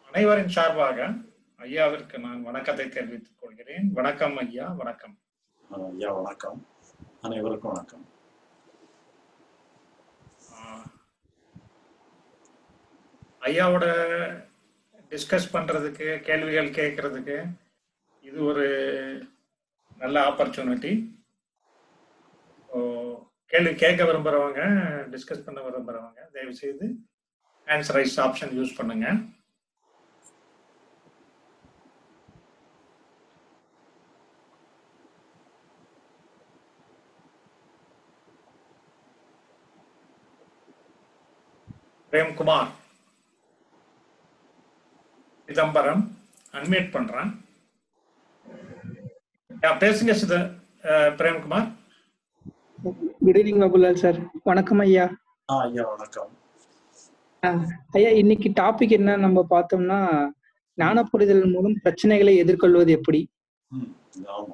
அனைவரின் சார்பாக ஐயாவிற்கு நான் வணக்கத்தை தெரிவித்துக் கொள்கிறேன் வணக்கம் ஐயா வணக்கம் அஹ் ஐயா வணக்கம் அனைவருக்கும் வணக்கம் ஆஹ், ஐயாவோட டிஸ்கஸ் பண்றதுக்கு கேள்விகள் கேட்கறதுக்கு இது ஒரு நல்ல ஆப்பர்ச்சுனிட்டி கேள்வி கேட்க விரும்புறவங்க டிஸ்கஸ் பண்ண விரும்புறவங்க தயவு செய்து ஆன்சர் ரைஸ் ஆப்ஷன் யூஸ் பண்ணுங்க பிரேம்குமார் சிதம்பரம் அன்மியூட் பண்றேன் யா, பேசுங்க சித அஹ், Premkumar good evening Babulal sir வணக்கம் ஐயா ஆ ஐயா வணக்கம் அஹ், ஐயா இன்னைக்கு டாபிக் என்ன நம்ம பார்த்தோம்னா ஞான புரிதல் மூலம் பிரச்சனைகளை எதிர்கொள்வது எப்படி ம் ஆமா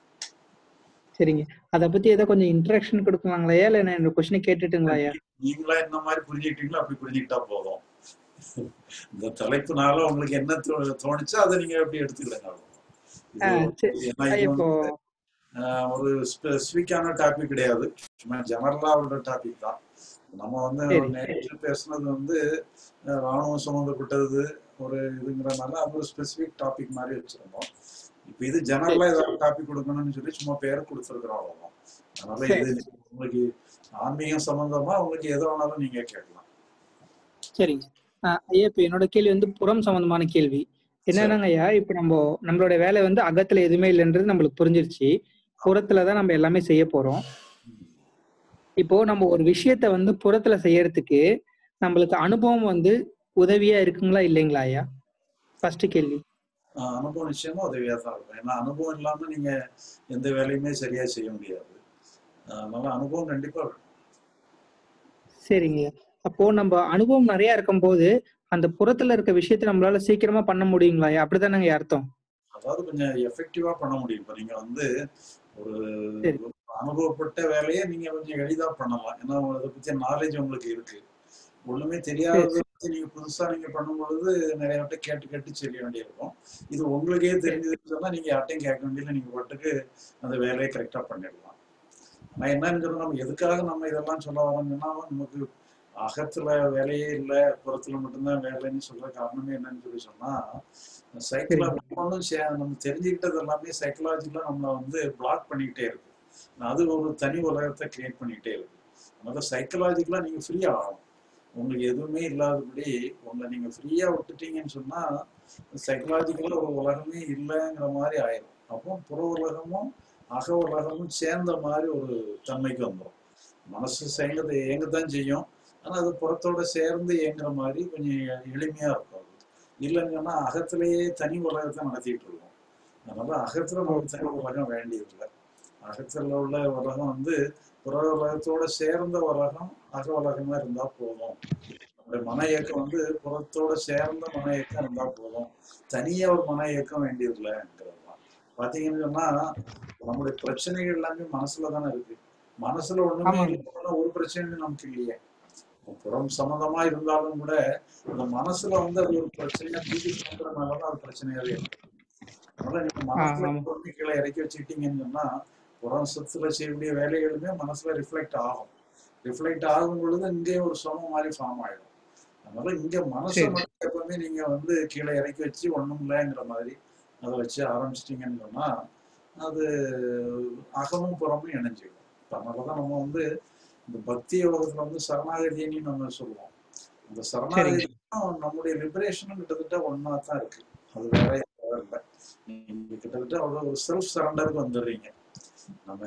சரிங்க அதை பத்தி ஏதோ கொஞ்சம் இன்ட்ரடக்ஷன் கொடுக்கலாங்களா ஐயா இல்ல நான் இந்த கொஸ்டினை கேட்டுட்டுங்களா ஐயா நீங்களா என்ன மாதிரி புரிஞ்சுக்கிட்டீங்களோ அப்படி புரிஞ்சுக்கிட்டா போதும் இந்த தலைப்புனால உங்களுக்கு என்ன தோ- தோணுச்சோ அதை நீங்க எப்படி எடுத்துக்கிடுங்க இது அஹ், சரி. ஏன்னா ஐயா, இது இப்போ வந்து, ஆஹ், ஒரு ஸ்பெசிஃபிக்கான டாபிக் கிடையாது சும்மா ஜெனரலா உள்ள டாபிக் தான் நம்ம வந்து சரி. நேற்று பேசுனது வந்து அஹ், ராணுவம் சம்மந்தப்பட்டது ஒரு இதுங்கிறனால அது ஒரு ஸ்பெசிஃபிக் டாபிக் மாதிரி வச்சிருந்தோம் இப்ப இது ஜெனரலா ஏதாவது டாபிக் கொடுக்கணும்னு சொல்லி சும்மா பேர் கொடுத்துருக்குறோம் அவ்வளவுதான் அதனால இது உங்களுக்கு ஆன்மீகம் சம்பந்தமா உங்களுக்கு எது வேணாலும் நீங்க கேட்கலாம் சரிங்க அஹ், ஐயா இப்ப என்னோட கேள்வி வந்து புறம் சம்பந்தமான கேள்வி என்னன்னாங்க ஐயா இப்ப நம்ம நம்மளோட வேலை வந்து அகத்துல எதுவுமே இல்லைன்றது நம்மளுக்கு புரிஞ்சிருச்சு புறத்துலதான் நம்ம எல்லாமே செய்ய போறோம் இப்போ நம்ம ஒரு விஷயத்த வந்து புறத்துல செய்யறதுக்கு நம்மளுக்கு அனுபவம் வந்து உதவியா இருக்குங்களா இல்லைங்களா ஐயா ஃபர்ஸ்ட் கேள்வி ஆஹ் அனுபவம் நிச்சயமா உதவியா தான் இருக்கும் ஏன்னா அனுபவம் இல்லாம நீங்க எந்த வேலையுமே சரியா செய்ய முடியாது ஆஹ் அதனால அனுபவம் கண்டிப்பா வேணும் சரிங்க அப்போ நம்ம அனுபவம் நிறைய இருக்கும்போது அந்த புறத்துல இருக்க விஷயத்த நம்மளால சீக்கிரமா பண்ண முடியுங்களா ஐயா அப்படிதானங்க அர்த்தம் அதாவது கொஞ்சம் எஃபெக்டிவா பண்ண முடியும் இப்ப நீங்க வந்து ஒரு சரி. ஒரு அனுபவப்பட்ட வேலையை நீங்க கொஞ்சம் எளிதா பண்ணலாம் ஏன்னா அதை பத்தி நாலேஜ் உங்களுக்கு இருக்கு ஒண்ணுமே தெரியாததை பத்தி நீங்க புதுசா நீங்க பண்ணும் பொழுது நிறைய வாட்டி கேட்டு கேட்டு செய்ய வேண்டியிருக்கும் இது உங்களுக்கே தெரிஞ்சதுன்னு சொன்னா நீங்க யார்ட்டையும் கேட்க வேண்டியதில்லை நீங்க பாட்டுக்கு அந்த வேலையை கரெக்டா பண்ணிடலாம் ஆனா என்னன்னு சொன்னா நம்ம எதுக்காக நம்ம இதெல்லாம் சொல்ல வரோம்னா நமக்கு அகத்துல வேலையே இல்லை புறத்துல மட்டும்தான் வேலைன்னு சொல்ற காரணமே என்னன்னு சொல்லி சொன்னா சைக்கிளா ஒவ்வொன்றும் சே- நம்ம தெரிஞ்சுக்கிட்டது எல்லாமே சைக்கலாஜிக்கலா நம்மளை வந்து பிளாக் பண்ணிக்கிட்டே இருக்கு அது ஒரு தனி உலகத்தை கிரியேட் பண்ணிக்கிட்டே இருக்கு அதனால சைக்கலாஜிக்கலா நீங்க ஃப்ரீ ஆகணும் உங்களுக்கு எதுவுமே இல்லாதபடி உங்களை நீங்க ஃப்ரீயா விட்டுட்டீங்கன்னு சொன்னா சைக்கலாஜிக்கலா ஒரு உலகமே இல்லைங்கிற மாதிரி ஆயிரும் அப்போ புற உலகமும் அக உலகமும் சேர்ந்த மாதிரி ஒரு தன்மைக்கு வந்துடும் மனசு சேர்ந்தது இயங்கத்தான் செய்யும் ஆனா அது புறத்தோட சேர்ந்து இயங்குற மாதிரி கொஞ்சம் எளிமையா இருக்கும் அது இல்லைன்னு சொன்னா அகத்திலேயே தனி உலகத்தை நடத்திட்டு இருக்கோம் அதனால அகத்துல நமக்கு தனி உலகம் வேண்டியதில்லை அகத்துல உள்ள உலகம் வந்து புற உலகத்தோட சேர்ந்த உலகம் அக உலகமா இருந்தா போதும் நம்முடைய மன இயக்கம் வந்து புறத்தோட சேர்ந்த மன இயக்கம் இருந்தா போதும் தனியா ஒரு மன இயக்கம் வேண்டியதில்லைங்கிறது தான் பாத்தீங்கன்னு சொன்னா நம்முடைய பிரச்சனைகள் எல்லாமே மனசுல தானே இருக்கு மனசுல ஒண்ணுமே ஆமாங்க. இல்லைன்னா ஒரு பிரச்சனையும் நமக்கு இல்லையே புறம் சம்மந்தமா இருந்தாலும் கூட அந்த மனசுல வந்து அது ஒரு பிரச்சனையா தூக்கி பண்றதுனாலதான் அது பிரச்சனையாவே இருக்கு அதனால நீங்க மனசுல ஆமா. பொறுமை கீழே இறக்கி வச்சுக்கிட்டீங்கன்னு சொன்னா புறம் சத்துல செய்யக்கூடிய வேலைகளுமே மனசுல ரிஃப்ளெக்ட் ஆகும் ரிஃப்ளெக்ட் ஆகும் பொழுது இங்கேயும் ஒரு சமம் மாதிரி ஃபார்ம் ஆயிடும் அதனால இங்க மனசை சரி. மட்டும் எப்பவுமே நீங்க வந்து கீழே இறக்கி வச்சு ஒண்ணும் இல்லைங்கிற மாதிரி அதை வச்சு ஆரம்பிச்சிட்டீங்கன்னு சொன்னா அது அகமும் புறமும் இணைஞ்சிடும் அதனாலதான் நம்ம வந்து இந்த பக்தி யோகத்துல வந்து சரணாகதின்னு நம்ம சொல்லுவோம் அந்த சரணாகதியும் நம்முடைய லிபரேஷனும் கிட்டத்தட்ட ஒன்னா தான் இருக்கு அது வேற எதுவும் இல்லை நீங்க கிட்டத்தட்ட அவ்வளவு ஒரு செல்ஃப் சரண்டருக்கு வந்துடுறீங்க நம்ம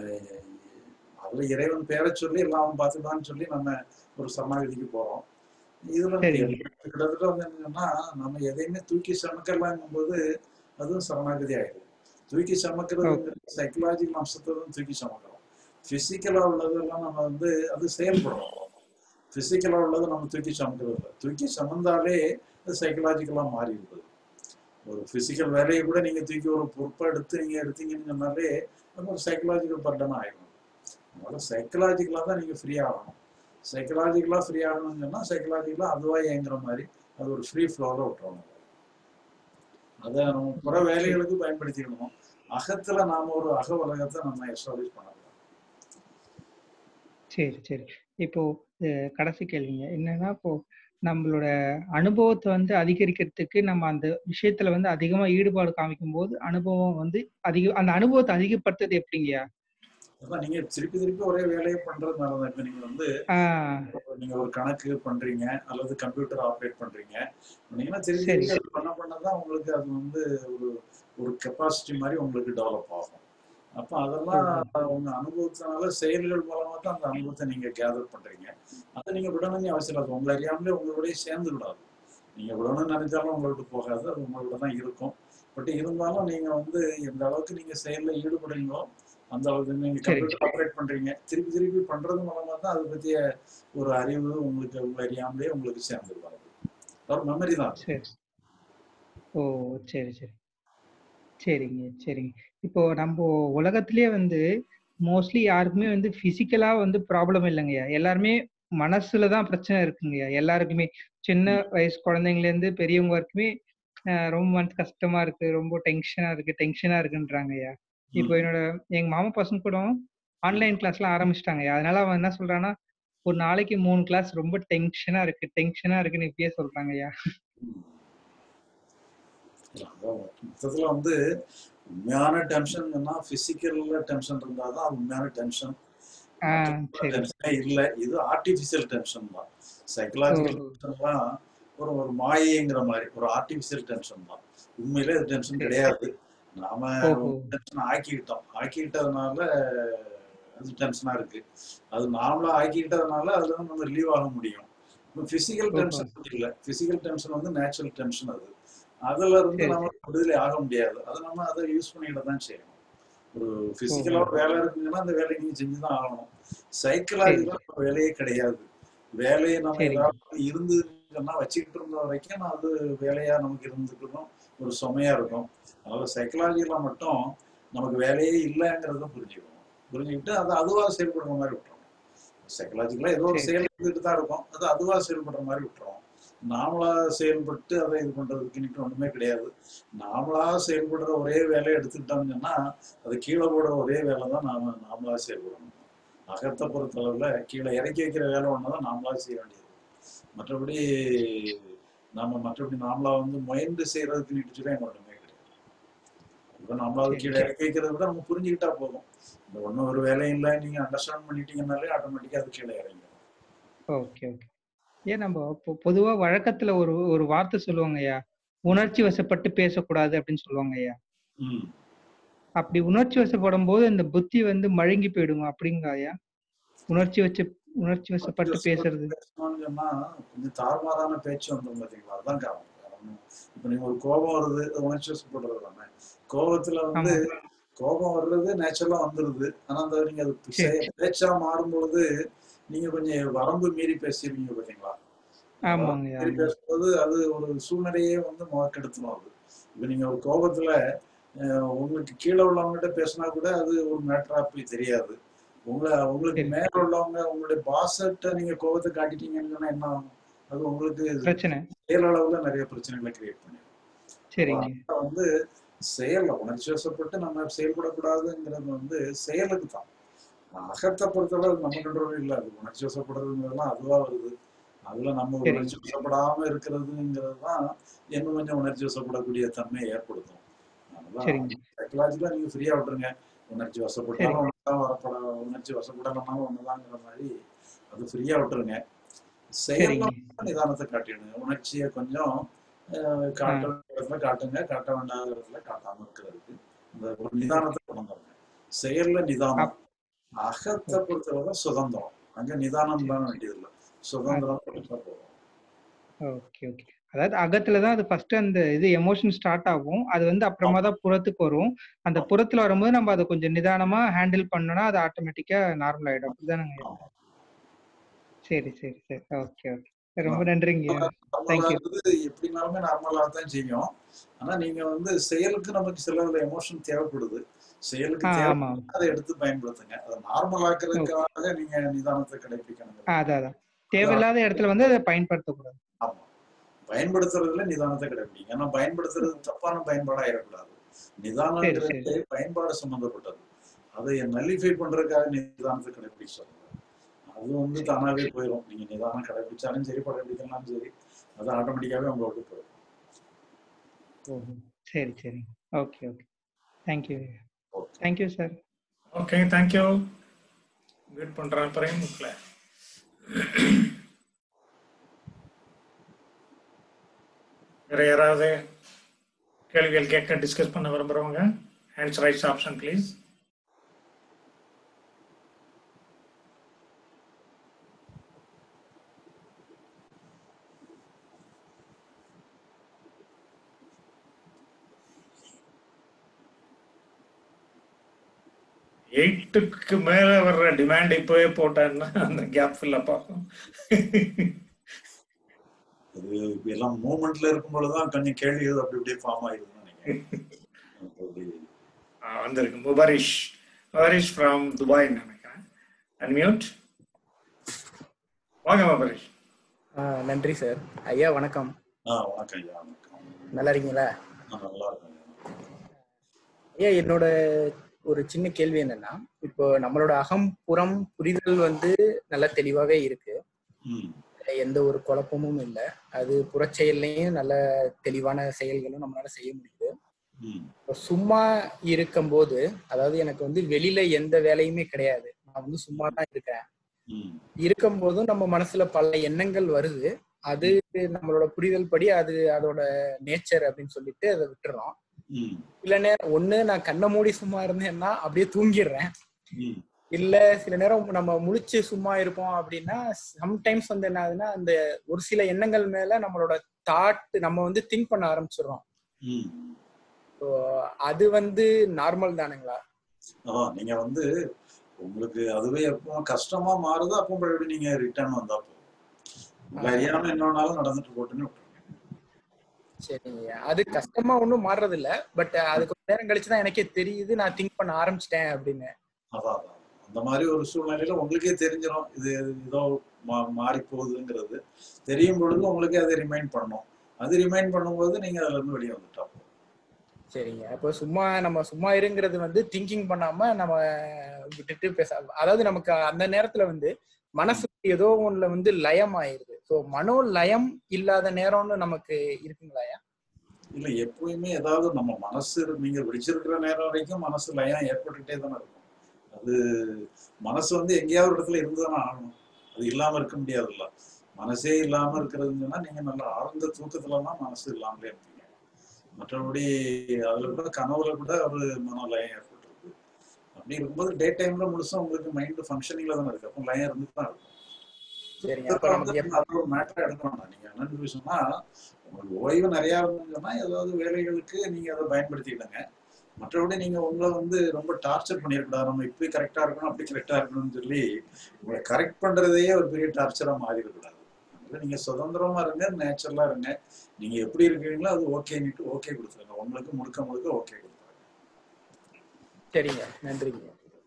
அதுல இறைவன் பேரை சொல்லி எல்லாம் அவன் பார்த்துக்கலான்னு சொல்லி நம்ம ஒரு சரணாகதிக்கு போறோம் இதுல சரி. கிட்டத்தட்ட வந்து என்னன்னா நம்ம எதையுமே தூக்கி சமக்கலாங்கும் போது அதுவும் சரணாகதி ஆயிடும் தூக்கி சமக்கிறது சைக்கலாஜிக்கல் அம்சத்தை தான் தூக்கி சமக்கிறோம் பிசிக்கலா உள்ளதெல்லாம் நம்ம வந்து அது செயல்படுறோம் பிசிக்கலா உள்ளதை நம்ம தூக்கி சமக்கிறது இல்லை தூக்கி சமந்தாலே அது சைக்கலாஜிக்கலா மாறி விடுது ஒரு பிசிக்கல் வேலையை கூட நீங்க தூக்கி ஒரு பொறுப்பா எடுத்து நீங்க எடுத்தீங்கன்னு சொன்னாலே அது ஒரு சைக்கலாஜிக்கல் பர்டன் ஆயிடும் அதனால சைக்கலாஜிக்கலா தான் நீங்க ஃப்ரீ ஆகணும் சைக்கலாஜிக்கலா ஃப்ரீ ஆகணும்னு சொன்னா சைக்கலாஜிக்கலா அதுவா இயங்குற மாதிரி அது ஒரு ஃப்ரீ ஃப்ளோல விட்டுறணும் அதை நம்ம புற வேலைகளுக்கு பயன்படுத்திக்கணும் அகத்துல நாம ஒரு அக உலகத்தை நம்ம எஸ்டாப்ளிஷ் பண்ணலாம் சரி சரி இப்போ அஹ், கடைசி கேள்விங்க என்னன்னா இப்போ நம்மளோட அனுபவத்தை வந்து அதிகரிக்கிறதுக்கு நம்ம அந்த விஷயத்துல வந்து அதிகமா ஈடுபாடு காமிக்கும் போது அனுபவம் வந்து அதிக அந்த அனுபவத்தை அதிகப்படுத்துறது எப்படிங்கய்யா அதான் நீங்க திருப்பி திருப்பி ஒரே வேலையை பண்றதுனால தான் இப்ப நீங்க வந்து ஆஹ் நீங்க ஒரு கணக்கு பண்றீங்க அல்லது கம்ப்யூட்டர் ஆப்ரேட் பண்றீங்க பண்ணீங்கன்னா திருப்பி சரி, திருப்பி அது பண்ண பண்ணதான் உங்களுக்கு அது வந்து ஒரு ஒரு கெப்பாசிட்டி மாதிரி உங்களுக்கு டெவலப் ஆகும் அப்ப அதெல்லாம் உங்க அனுபவத்தினால செயல்கள் மூலமா தான் அந்த அனுபவத்தை நீங்க கேதர் பண்றீங்க அதை நீங்க விடணும்னு அவசியம் இல்லை அது உங்களை அறியாமலே உங்களோடய சேர்ந்து விடாது நீங்க விடணும்னு நினைச்சாலும் உங்களை விட்டு போகாது அது உங்களோட தான் இருக்கும் பட் இருந்தாலும் நீங்க வந்து எந்த அளவுக்கு நீங்க செயல்ல ஈடுபடுறீங்களோ அந்த அளவுக்கு நீங்க சரி. கம்ப்யூட்டர் ஆப்ரேட் பண்றீங்க திருப்பி திருப்பி பண்றது மூலமா தான் அதை பத்திய ஒரு அறிவு உங்களுக்கு உங்களை அறியாமலே உங்களுக்கு சேர்ந்து வருது ஒரு மெமரி தான் அது. சரி ஓ சரி சரி சரிங்க சரிங்க இப்போ நம்ம உலகத்திலேயே வந்து மோஸ்ட்லி யாருக்குமே வந்து பிசிக்கலா வந்து ப்ராப்ளம் இல்லைங்கய்யா எல்லாருமே மனசுல தான் பிரச்சனை இருக்குங்கய்யா எல்லாருக்குமே சின்ன வயசு குழந்தைங்கல இருந்து பெரியவங்க வரைக்குமே அஹ், ரொம்ப மனசு கஷ்டமா இருக்கு ரொம்ப டென்ஷனா இருக்கு டென்ஷனா இருக்குன்றாங்கய்யா இப்போ என்னோட எங்க மாமா பசங்க கூட ஆன்லைன் கிளாஸ்லாம் ஆரம்பிச்சிட்டாங்கய்யா அதனால அவன் என்ன சொல்றான்னா ஒரு நாளைக்கு மூணு கிளாஸ் ரொம்ப டென்ஷனா இருக்கு டென்ஷனா இருக்குன்னு இப்பயே சொல்றாங்கய்யா ம். இல்ல, அதான் மொத்தத்துல வந்து உண்மையான டென்ஷன் பிசிக்கல்ல டென்ஷன் இருந்தாதான் அது உண்மையான டென்ஷன் ஆஹ் சரி டென்ஷனே இல்ல இது ஆர்டிபிஷியல் டென்ஷன் தான் சைக்கலாஜிக்கல் ஓ. டென்ஷன்லாம் ஒரு ஒரு மாயைங்கிற மாதிரி ஒரு ஆர்டிபிஷியல் டென்ஷன் தான் உண்மையிலே அது டென்ஷன் கிடையாது நாம ஓஹோ. டென்ஷன் ஆக்கிக்கிட்டோம் ஆக்கிக்கிட்டதுனால அது டென்ஷனா இருக்கு அது நாமளா ஆக்கிக்கிட்டதுனால அதுல இருந்து நம்ம ரிலீவ் ஆக முடியும் பிசிக்கல் ஓஹோ. டென்ஷன் இல்ல பிசிக்கல் டென்ஷன் வந்து நேச்சுரல் டென்ஷன் அது அதுல இருந்து சரி, நம்ம விடுதலை ஆக முடியாது அது நம்ம அதை யூஸ் பண்ணிக்கிட தான் செய்யணும் ஒரு பிசிக்கலா ஒரு வேலை இருக்குங்கன்னா அந்த வேலையை நீங்க செஞ்சுதான் ஆகணும் சைக்கலாஜிக்கலா வேலையே கிடையாது வேலையை நம்ம சரி. ஏதாவது இருந்துன்னா வச்சுக்கிட்டு இருந்த வரைக்கும் அது வேலையா நமக்கு இருந்துக்கணும் ஒரு சுமையா இருக்கும் அதனால சைக்கலாஜிக்கலா மட்டும் நமக்கு வேலையே இல்லைங்கிறத புரிஞ்சுக்கணும் புரிஞ்சுக்கிட்டு அது அதுவா செயல்படுற மாதிரி விட்டுறணும் சைக்கலாஜிக்கலா ஏதோ ஒரு சரி. செயல் இருந்துட்டு தான் இருக்கும் அது அதுவா செயல்படுற மாதிரி விட்டுறோம் நாமளா செயல்பட்டு அதை இது பண்றதுக்குன்னுட்டு ஒண்ணுமே கிடையாது நாமளா செயல்படுற ஒரே வேலையை எடுத்துக்கிட்டோம்னு சொன்னா அது கீழே போடுற ஒரே வேலை தான் நாம நாமளா செயல்படணும் அகத்தை பொறுத்தளவுல கீழே இறக்கி வைக்கிற வேலை ஒண்ணுதான் நாமளா செய்ய வேண்டியது மற்றபடி நாம மற்றபடி நாமளா வந்து முயன்று செய்யறதுக்கு நீட்டுச்சுன்னா எங்க ஒண்ணுமே கிடையாது இப்ப நம்மளாவது சரி, கீழே சரி. இறக்கி வைக்கிறத விட நம்ம புரிஞ்சுக்கிட்டா போதும் இந்த ஒண்ணும் ஒரு வேலையும் இல்லை நீங்க அண்டர்ஸ்டாண்ட் பண்ணிட்டீங்கன்னாலே ஆட்டோமேட்டிக்கா அது கீழே இறங்கிடும் ஓகே ஓகே ஏன் நம்ம இப்போ பொதுவா வழக்கத்துல ஒரு ஒரு வார்த்தை சொல்லுவாங்க ஐயா உணர்ச்சி வசப்பட்டு பேசக்கூடாது அப்படின்னு சொல்லுவாங்க ஐயா ம் அப்படி உணர்ச்சி வசப்படும் போது இந்த புத்தி வந்து மழுங்கி போயிடுங்க அப்படிங்க ஐயா உணர்ச்சி வச்சு உணர்ச்சி வசப்பட்டு பேசுறது பேசணும்னு சொன்னா கொஞ்சம் தாறுமாறான பேச்சு வந்துடும் பாத்தீங்களா அதுதான் காரணம் வேற ஒண்ணும் இப்ப நீங்க ஒரு கோபம் வருது அது உணர்ச்சி வசப்படுறது தானே கோபத்துல வந்து ஆமா கோபம் வர்றது நேச்சுரலா வந்துருது ஆனா அந்த நீங்க அது சரி. பே- பேச்சா மாறும்பொழுது நீங்க கொஞ்சம் வரம்பு மீறி பேசிடுவீங்க பாத்தீங்களா ஆமாங்க ஐயா, மீறி ஆமா பேசும்போது அது ஒரு சூழ்நிலையே வந்து முகக்கெடுத்துரும் அது இப்ப நீங்க ஒரு கோபத்துல அஹ், உங்களுக்கு கீழே உள்ளவங்ககிட்ட பேசினா கூட அது ஒரு மேட்டரா போய் தெரியாது உங்களை உங்களுக்கு சரி. மேல உள்ளவங்க உங்களுடைய பாசட்ட நீங்க கோபத்தை காட்டிட்டீங்கன்னு சொன்னா என்ன ஆகும் அது உங்களுக்கு பிரச்சனை செயலளவுல நிறைய பிரச்சனைகளை கிரியேட் பண்ணிடும் சரிங்க அப்ப வந்து செயல்ல உணர்ச்சி வசப்பட்டு நம்ம செயல்படக்கூடாதுங்கிறது வந்து செயலுக்கு தான் அகத்தை பொறுத்தளவு நம்ம கண்ட்ரோல் இல்லை அது உணர்ச்சி வசப்படுறதுங்கிறதுலாம் அதுவா வருது அதுல நம்ம சரி. உணர்ச்சி வசப்படாம இருக்கிறதுங்கிறது தான் இன்னும் கொஞ்சம் உணர்ச்சி வசப்படக்கூடிய தன்மையை ஏற்படுத்தும் சரிங்க சைக்கலாஜிக்கலா நீங்க ஃப்ரீயா விட்டுருங்க உணர்ச்சி வசப்பட்டாலும் ஒண்ணுதான் வரப்பட உணர்ச்சி வசப்படலனாலும் ஒண்ணுதாங்கிற மாதிரி அது ஃப்ரீயா விட்டுருங்க செயல்ல சரிங்க நிதானத்தை காட்டிடுங்க உணர்ச்சியை கொஞ்சம் அஹ், காட்ட வேண்டிய இடத்துல காட்டுங்க காட்ட வேண்டாத இடத்துல காட்டாம இருக்கிறதுக்கு இந்த ஒரு நிதானத்தை கொண்டு வந்துருங்க செயல்ல நிதானம் அகத்தை பொறுத்தவரை சுதந்திரம் அங்க நிதானம் தான் வேண்டியதில்லை சுதந்திரம் கொடுத்தா போதும் ஓகே ஓகே அதாவது அகத்துல தான் அது ஃபர்ஸ்ட் அந்த இது எமோஷன் ஸ்டார்ட் ஆகும் அது வந்து அப்புறமா தான் புறத்துக்கு வரும் அந்த புறத்துல வரும்போது நம்ம அதை கொஞ்சம் நிதானமா ஹேண்டில் பண்ணோம்னா அது ஆட்டோமேட்டிக்கா நார்மல் ஆயிடும் அப்படிதானங்க ஆமா. சரி சரி சரி ஓகே ஓகே ரொம்ப நன்றிங்க Thank நார்மலா you. இருக்குது எப்படினாலுமே நார்மலா தான் செய்யும் ஆனா நீங்க வந்து செயலுக்கு நமக்கு சில எமோஷன் தேவைப்படுது செயலுக்கு ஆ, தேவை ஆமா அதை எடுத்து பயன்படுத்துங்க அதை நார்மல் ஆக்குறதுக்காக நீங்க நிதானத்தை கடைபிடிக்கணும் ஆ, அதான் அதான் தேவையில்லாத இடத்துல வந்து அதை பயன்படுத்தக்கூடாது ஆமா பயன்படுத்துறதுல நிதானத்தை கடைபிடிங்க ஏன்னா பயன்படுத்துறது தப்பான பயன்பாடா ஆயிடக்கூடாது நிதானங்கிறது பயன்பாடு சம்பந்தப்பட்டது அதை நல்லிஃபை பண்றதுக்காக நிதானத்தை கடைபிடிக்க சொல்லுங்க அது வந்து தானாவே போயிடும் நீங்க நிதானம் கடைபிடிச்சாலும் சரி கடைபிடிக்கலாம்னு சரி அது ஆட்டோமேட்டிக்காவே உங்களை விட்டு போயிடும் சரி சரி okay okay thank you okay thank you sir okay thank you meet பண்றேன் பிரேம் உங்களை வேற யாராவது கேள்விகள் கேட்க டிஸ்கஸ் பண்ண விரும்புறவங்க ஹேண்ட்ஸ் ரைட்ஸ் ஆப்ஷன் ப்ளீஸ் எயிட்டுக்கு மேல வர்ற டிமாண்ட் இப்பவே போட்டான்னா அந்த கேப் ஃபில்லப் ஆகும் அது இப்ப எல்லாம் மூமெண்ட்ல இருக்கும் பொழுதுதான் கொஞ்சம் கேள்விகள் அப்படி இப்படியே ஃபார்ம் ஆயிருதுன்னு நினைக்கிறேன் அப்படி ஆ, வந்திருக்கு முபரிஷ் முபரிஷ் ஃப்ரம் துபாய் நினைக்கிறேன் அன்மியூட் வாங்க முபரிஷ் ஆ, நன்றி சார் ஐயா வணக்கம் ஆ வணக்கம் ஐயா வணக்கம் நல்லா இருக்கீங்களா நான் நல்லா இருக்கேன் ஐயா என்னோட ஒரு சின்ன கேள்வி என்னன்னா இப்போ நம்மளோட அகம் புறம் புரிதல் வந்து நல்லா தெளிவாவே இருக்கு ம் எந்த ஒரு குழப்பமும் இல்லை அது புறச்செயல்லையும் நல்ல தெளிவான செயல்களும் நம்மளால செய்ய முடியுது ம் இப்போ சும்மா இருக்கும்போது அதாவது எனக்கு வந்து வெளியில எந்த வேலையுமே கிடையாது நான் வந்து சும்மா தான் இருக்கேன் ம் இருக்கும்போதும் நம்ம மனசுல பல எண்ணங்கள் வருது அது நம்மளோட புரிதல் படி அது அதோட நேச்சர் அப்படின்னு சொல்லிட்டு அதை விட்டுறோம் ம் சில நேரம் ஒண்ணு நான் கண்ணை மூடி சும்மா இருந்தேன்னா அப்படியே தூங்கிடுறேன் ம் இல்ல சில நேரம் நம்ம முழிச்சு சும்மா இருப்போம் அப்படின்னா சம்டைம்ஸ் வந்து என்ன ஆகுதுன்னா அந்த ஒரு சில எண்ணங்கள் மேல நம்மளோட தாட் நம்ம வந்து திங்க் பண்ண ஆரம்பிச்சிடுறோம் ம் ஸோ அது வந்து நார்மல் தானுங்களா அதான் நீங்க வந்து உங்களுக்கு அதுவே எப்போ கஷ்டமா மாறுதோ அப்போ மறுபடியும் நீங்க ரிட்டர்ன் வந்தா போதும் உங்க அறியாம என்ன வேணாலும் நடந்துட்டு போட்டுன்னு விட்டுருங்க சரிங்க அது கஷ்டமா ஒன்றும் மாறுறது இல்ல பட் அது கொஞ்ச நேரம் கழிச்சுதான் எனக்கே தெரியுது நான் திங்க் பண்ண ஆரம்பிச்சிட்டேன் அப்படின்னு அதான் அதான் அந்த மாதிரி ஒரு சூழ்நிலையில உங்களுக்கே தெரிஞ்சிடும் இது ஏதோ மா- மாறி போகுதுங்கிறது தெரியும் பொழுது உங்களுக்கே அதை ரிமைண்ட் பண்ணும் அது ரிமைண்ட் பண்ணும்போது நீங்க அதுல இருந்து வெளியே வந்துட்டா போதும். சரிங்க அப்போ சும்மா நம்ம சும்மா இருங்கிறது வந்து திங்கிங் பண்ணாம நம்ம விட்டுட்டு பேச அதாவது நமக்கு அந்த நேரத்துல வந்து மனசு ஏதோ ஒண்ணுல வந்து லயம் ஆயிருது ஸோ மனோ லயம் இல்லாத நேரம்னு நமக்கு இருக்குங்களா இல்ல எப்பவுமே ஏதாவது நம்ம மனசு நீங்க விழிச்சிருக்கிற நேரம் வரைக்கும் மனசு லயம் ஏற்பட்டுட்டே தானே இருக்கும் அது மனசு வந்து எங்கேயாவது ஒரு இடத்துல இருந்துதானே ஆகணும் அது இல்லாம இருக்க முடியாதுல்ல மனசே இல்லாம இருக்கிறதுன்னு சொன்னா நீங்க நல்ல ஆழ்ந்த தூக்கத்துல தான் மனசு இல்லாமலே இருப்பீங்க மற்றபடி அதுல கூட கனவுல கூட ஒரு மன லயம் ஏற்பட்டுருக்கு அப்படி இருக்கும்போது டே டைம்ல முழுசா உங்களுக்கு மைண்ட் ஃபங்க்ஷனிங்ல தானே இருக்கு அப்போ லயம் இருந்து தான் இருக்கும் சரிங்க அப்ப நமக்கு எப்ப அது ஒரு மேட்டர் எடுக்கணும் நீங்க என்னன்னு சொன்னா உங்களுக்கு ஓய்வு நிறைய இருந்ததுன்னா ஏதாவது வேலைகளுக்கு நீங்க அதை பயன்படுத்திக்கிடுங்க மற்றபடி நீங்க உங்களை வந்து ரொம்ப டார்ச்சர் பண்ணிடக்கூடாது நம்ம இப்படி கரெக்டா இருக்கணும் அப்படி கரெக்டா இருக்கணும்னு சொல்லி உங்களை கரெக்ட் பண்றதையே ஒரு பெரிய டார்ச்சரா மாறிடக்கூடாது அதனால நீங்க சுதந்திரமா இருங்க நேச்சுரலா இருங்க நீங்க எப்படி இருக்கீங்களோ அது ஓகேன்னுட்டு ஓகே கொடுத்துருங்க உங்களுக்கு முழுக்க முழுக்க ஓகே கொடுத்துருங்க சரிங்க நன்றிங்க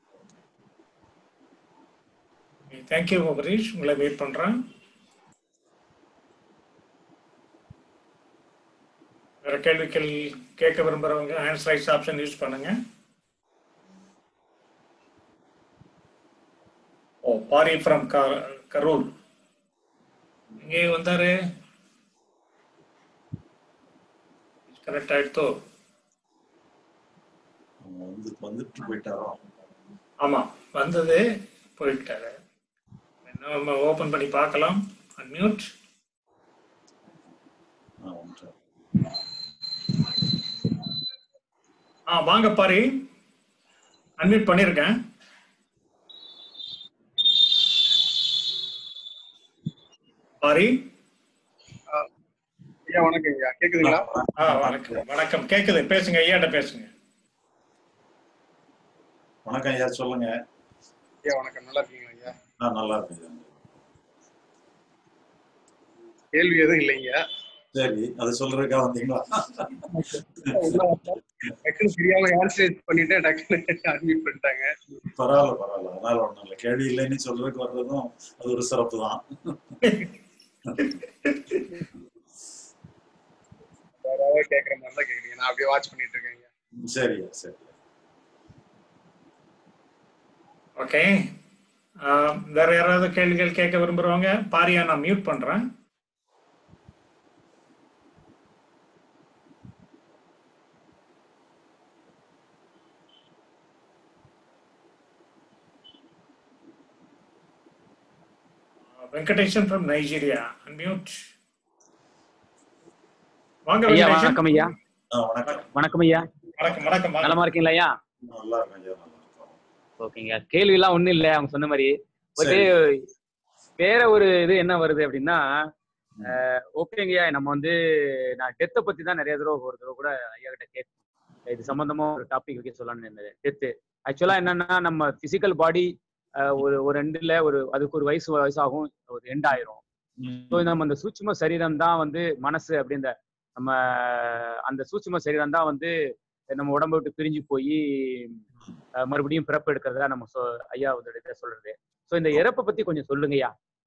தேங்க்யூ முபரிஷ் உங்களை வெயிட் பண்றேன் வேற கேள்விகள் கேட்க விரும்புறவங்க ஹேண்ட்ஸ் ரைட்ஸ் ஆப்ஷன் யூஸ் பண்ணுங்க ஓ பாரி ஃப்ரம் கரூர் இங்கே வந்தாரு கரெக்ட் ஆயிடுத்தோ அவங்க வந்து வந்துட்டு போயிட்டாரோ ஆமா வந்தது போயிட்டாரு என்ன நம்ம ஓபன் பண்ணி பார்க்கலாம் அன்மியூட் ஆ, வந்துட்டாரு. ஆ வாங்க பாரி அன்மியூட் பண்ணிருக்கேன் பாரி ஐயா வணக்கம் ஐயா கேக்குதுங்களா ஆ வணக்கம் வணக்கம் கேக்குது பேசுங்க ஐயாட்ட பேசுங்க வணக்கம் ஐயா சொல்லுங்க ஐயா வணக்கம் நல்லா இருக்கீங்களா ஐயா ஆ நல்லா இருக்கு கேள்வி எதுவும் இல்லைங்க சரி அது சொல்றதுக்கா வந்தீங்களா டக்குன்னு தெரியாம ஆன்சர் பண்ணிட்டு டக்குன்னு அட்மிட் பண்ணிட்டாங்க பரவாயில்ல பரவாயில்ல அதனால ஒண்ணும் இல்லை கேள்வி இல்லைன்னு சொல்றதுக்கு வர்றதும் அது ஒரு சிறப்பு தான் வேற ஏதாவது கேட்கற மாதிரி தான் கேக்குறீங்க நான் அப்படியே வாட்ச் பண்ணிட்டு இருக்கேங்க சரியா சரி ஓகே வேற யாராவது கேள்விகள் கேட்க விரும்புறவங்க பாரியா நான் மியூட் பண்றேன் வெங்கடேஷன் ஃப்ரம் நைஜீரியா அன்மியூட் வாங்க ஐயா வெங்கடேஷன் வணக்கம் ஐயா ஆ, வணக்கம் வணக்கம் ஐயா வணக்கம் வணக்கம் வாங்க. நலமா இருக்கீங்களா ஐயா நல்லா இருக்கேன் ஐயா நல்லா இருக்கோம் ஓகேங்க கேள்வி எல்லாம் ஒண்ணும் இல்ல அவங்க சொன்ன மாதிரி பட் சரி. வேற ஒரு இது என்ன வருது அப்படின்னா ஓகேங்கய்யா நம்ம வந்து நான் டெத்தை பத்தி தான் நிறைய தடவை ஒரு தடவை கூட ஐயா கிட்ட கேட்பேன் இது சம்பந்தமா ஒரு டாபிக் வைக்க சொல்லலாம்னு இருந்தது டெத்து ஆக்சுவலா என்னன்னா நம்ம பிசிக்கல் பாடி ஒரு ஒரு எண்டுல ஒரு அதுக்கு ஒரு வயசு வயசாகும் ஒரு எண்ட் ஆயிரும் ஸோ நம்ம அந்த சூட்சும சரீரம் தான் வந்து மனசு அப்படின்ற நம்ம அந்த சூட்சும சரீரம் தான் வந்து நம்ம உடம்ப விட்டு பிரிஞ்சு போய் மறுபடியும் பிறப்பு எடுக்கிறதா நம்ம சொ ஐயா இதை சொல்றது ஸோ இந்த இறப்பை பத்தி கொஞ்சம் சொல்லுங்கய்யா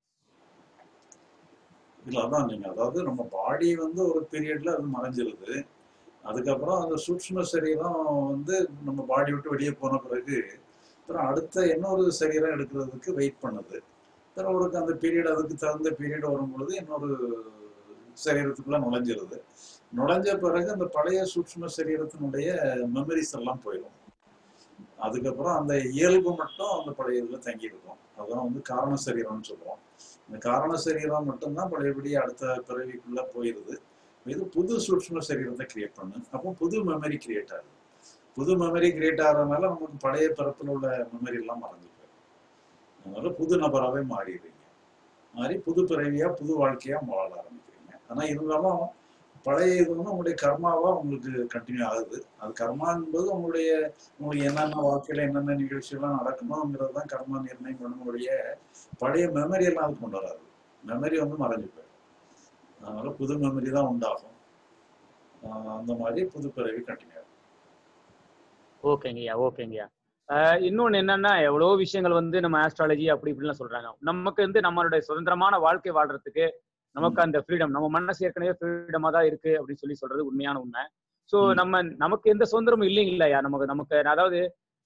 இல்ல அதான் நீங்க அதாவது நம்ம பாடி வந்து ஒரு பீரியட்ல அது மறைஞ்சிருது அதுக்கப்புறம் அந்த சூட்சும சரீரம் வந்து நம்ம பாடி விட்டு வெளியே போன பிறகு அப்புறம் அடுத்த இன்னொரு சரீரம் எடுக்கிறதுக்கு வெயிட் பண்ணுது அப்புறம் அவருக்கு அந்த பீரியட் அதுக்கு தகுந்த பீரியட் வரும் பொழுது இன்னொரு சரீரத்துக்குள்ள நுழைஞ்சிருது நுழைஞ்ச பிறகு அந்த பழைய சூட்சும சரீரத்தினுடைய மெமரிஸ் எல்லாம் போயிடும் அதுக்கப்புறம் அந்த இயல்பு மட்டும் அந்த பழைய இதுல தங்கி இருக்கும் அதான் வந்து காரண சரீரம்னு சொல்லுவோம் இந்த காரண சரீரம் மட்டும்தான் பழையபடி அடுத்த பிறவிக்குள்ள போயிருது இது புது சூட்சும சரீரத்தை கிரியேட் பண்ணு அப்போ புது மெமரி கிரியேட் ஆகுது புது மெமரி கிரியேட் ஆகிறதுனால நமக்கு பழைய பிறப்பில் உள்ள மெமரி எல்லாம் மறந்து போயிடும் அதனால புது நபராகவே மாறிடுறீங்க மாறி புது பிறவியா புது வாழ்க்கையா வாழ ஆரம்பிக்கிறீங்க ஆனா இருந்தாலும் பழைய இது வந்து உங்களுடைய கர்மாவா உங்களுக்கு கண்டினியூ ஆகுது அது கர்மா என்பது உங்களுடைய உங்களுக்கு என்னென்ன வாழ்க்கையில என்னென்ன நிகழ்ச்சிகள்லாம் நடக்கணுங்கிறது தான் கர்மா நிர்ணயம் பண்ணக்கூடிய பழைய மெமரி எல்லாம் அது கொண்டு வராது மெமரி வந்து மறைஞ்சு போயிடும் அதனால புது மெமரி தான் உண்டாகும் ஆஹ் அந்த மாதிரி புது பிறவி கண்டினியூ ஆகும் ஓகேங்கய்யா ஓகேங்கய்யா இன்னொன்னு என்னன்னா எவ்வளவோ விஷயங்கள் வந்து நம்ம ஆஸ்ட்ராலஜி அப்படி இப்படிலாம் சொல்றாங்க நமக்கு வந்து நம்மளுடைய சுதந்திரமான வாழ்க்கை வாழ்றதுக்கு நமக்கு அந்த ஃப்ரீடம் நம்ம மனசு ஏற்கனவே ஃப்ரீடமா தான் இருக்கு அப்படின்னு சொல்லி சொல்றது உண்மையான உண்மை ஸோ நம்ம நமக்கு எந்த சுதந்திரமும் இல்லைங்களையா நமக்கு நமக்கு அதாவது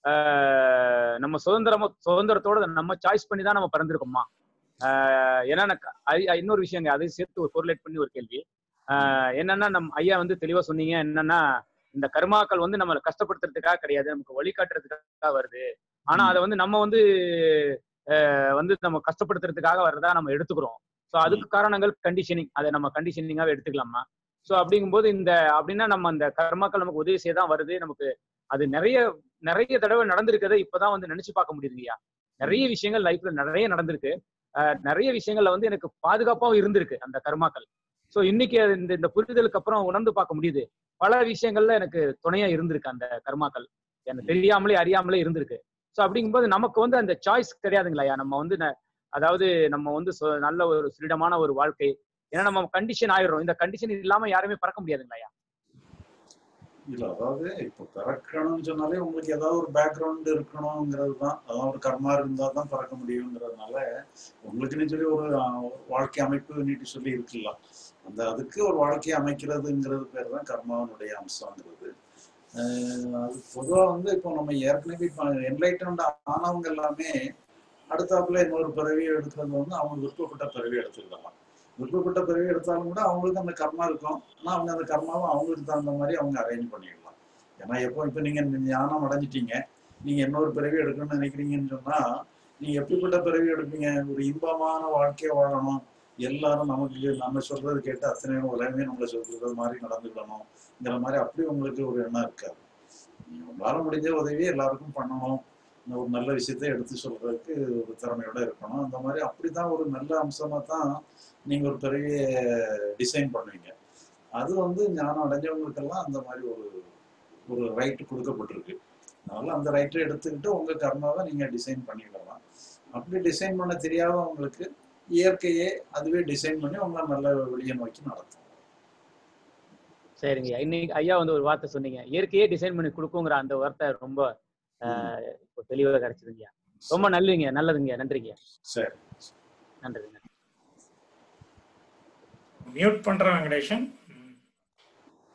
நம்ம சுதந்திரமா சுதந்திரத்தோட நம்ம சாய்ஸ் பண்ணி தான் நம்ம பிறந்திருக்கோமா ஏன்னா இன்னொரு விஷயங்க அதை சேர்த்து ஒரு கோரிலேட் பண்ணி ஒரு கேள்வி என்னன்னா நம் ஐயா வந்து தெளிவா சொன்னீங்க என்னன்னா இந்த கர்மாக்கள் வந்து நம்மளை கஷ்டப்படுத்துறதுக்காக கிடையாது நமக்கு வழிகாட்டுறதுக்காக வருது ஆனா அதை வந்து நம்ம வந்து வந்து நம்ம கஷ்டப்படுத்துறதுக்காக வர்றதா நம்ம எடுத்துக்கிறோம் ஸோ அதுக்கு காரணங்கள் கண்டிஷனிங் அதை நம்ம கண்டிஷனிங்காக எடுத்துக்கலாமா ஸோ அப்படிங்கும்போது இந்த அப்படின்னா நம்ம அந்த கர்மாக்கள் நமக்கு உதவி செய்ய தான் வருது நமக்கு அது நிறைய நிறைய தடவை நடந்திருக்கிறத இப்பதான் வந்து நினைச்சு பார்க்க முடியுதுங்கய்யா நிறைய விஷயங்கள் லைஃப்ல நிறைய நடந்திருக்கு நிறைய விஷயங்கள்ல வந்து எனக்கு பாதுகாப்பாகவும் இருந்திருக்கு அந்த கர்மாக்கள் ஸோ இன்னைக்கு இந்த இந்த புரிதலுக்கு அப்புறம் உணர்ந்து பார்க்க முடியுது பல விஷயங்கள்ல எனக்கு துணையா இருந்திருக்கு அந்த கர்மாக்கள் எனக்கு தெரியாமலே அறியாமலே இருந்திருக்கு ஸோ அப்படிங்கும்போது நமக்கு வந்து அந்த சாய்ஸ் கிடையாதுங்களையா நம்ம வந்து அதாவது நம்ம வந்து நல்ல ஒரு ஃப்ரீடமான ஒரு வாழ்க்கை ஏன்னா நம்ம கண்டிஷன் ஆயிடுறோம் இந்த கண்டிஷன் இல்லாம யாருமே பறக்க முடியாதுங்களையா இல்ல அதாவது இப்போ பிறக்கணும்னு சொன்னாலே உங்களுக்கு ஏதாவது ஒரு பேக்ரவுண்ட் இருக்கணுங்கிறது தான் அதாவது ஒரு கர்மா இருந்தா தான் பிறக்க முடியுங்கிறதுனால உங்களுக்குன்னு சொல்லி ஒரு வாழ்க்கை அமைப்பு நீட்டி சொல்லி இருக்குல்ல அந்த அதுக்கு ஒரு வாழ்க்கையை அமைக்கிறதுங்கிறது பேர் தான் கர்மாவனுடைய அம்சங்கிறது அது பொதுவாக வந்து இப்போ நம்ம ஏற்கனவே இப்போ என்லைட்டன்ட் ஆனவங்க எல்லாமே அடுத்தாப்புல இன்னொரு பிறவி எடுக்கிறது வந்து அவங்க விருப்பப்பட்ட பிறவி எடுத்துக்கலாம் விருப்பப்பட்ட பிறவி எடுத்தாலும் கூட அவங்களுக்கு அந்த கர்மா இருக்கும் ஆனால் அவங்க அந்த கர்மாவை அவங்களுக்கு தகுந்த மாதிரி அவங்க அரேஞ்ச் பண்ணிடலாம் ஏன்னா எப்போ இப்போ நீங்கள் ஞானம் அடைஞ்சிட்டீங்க நீங்கள் இன்னொரு பிறவி எடுக்கணும்னு நினைக்கிறீங்கன்னு சொன்னால் நீங்கள் எப்படிப்பட்ட பிறவி எடுப்பீங்க ஒரு இன்பமான வாழ்க்கையை வாழணும் எல்லாரும் நமக்கு நம்ம சொல்றது கேட்டு அத்தனை உலகமே நம்மளை சொல்றது மாதிரி நடந்துக்கணும்ங்கிற மாதிரி அப்படி உங்களுக்கு ஒரு எண்ணம் இருக்காது உங்களால முடிஞ்ச உதவி எல்லாருக்கும் பண்ணணும் ஒரு நல்ல விஷயத்த எடுத்து சொல்றதுக்கு ஒரு திறமையோட இருக்கணும் அந்த மாதிரி அப்படிதான் ஒரு நல்ல அம்சமா தான் நீங்க ஒரு பெரிய டிசைன் பண்ணுவீங்க அது வந்து ஞானம் அடைஞ்சவங்களுக்கெல்லாம் அந்த மாதிரி ஒரு ஒரு ரைட்டு கொடுக்கப்பட்டிருக்கு அதனால அந்த ரைட்டை எடுத்துக்கிட்டு உங்க கர்மாவை நீங்க டிசைன் பண்ணிடலாம் அப்படி டிசைன் பண்ண தெரியாதவங்களுக்கு இயற்கையே அதுவே டிசைன் பண்ணி உங்களை நல்ல வெளியே நோக்கி நடத்தும் சரிங்க இன்னைக்கு ஐயா வந்து ஒரு வார்த்தை சொன்னீங்க இயற்கையே டிசைன் பண்ணி கொடுக்குங்கிற அந்த வார்த்தை ரொம்ப இப்போ தெளிவாக கிடைச்சதுங்க ரொம்ப நல்லுங்க நல்லதுங்க நன்றிங்க சரி நன்றிங்க மியூட் பண்றேன் வெங்கடேஷன்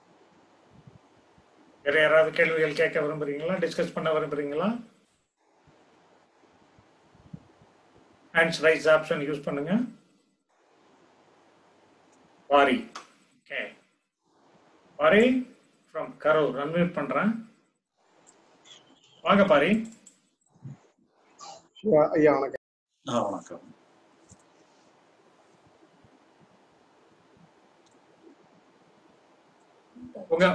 வேற யாராவது கேள்விகள் கேட்க விரும்புறீங்களா டிஸ்கஸ் பண்ண விரும்புறீங்களா ஹேண்ட்ஸ் ரைஸ் ஆப்ஷன் யூஸ் பண்ணுங்க Pari okay Pari from Karur unmute பண்றேன் வாங்க பாரி ஐயா வணக்கம் ஆ வணக்கம் உங்க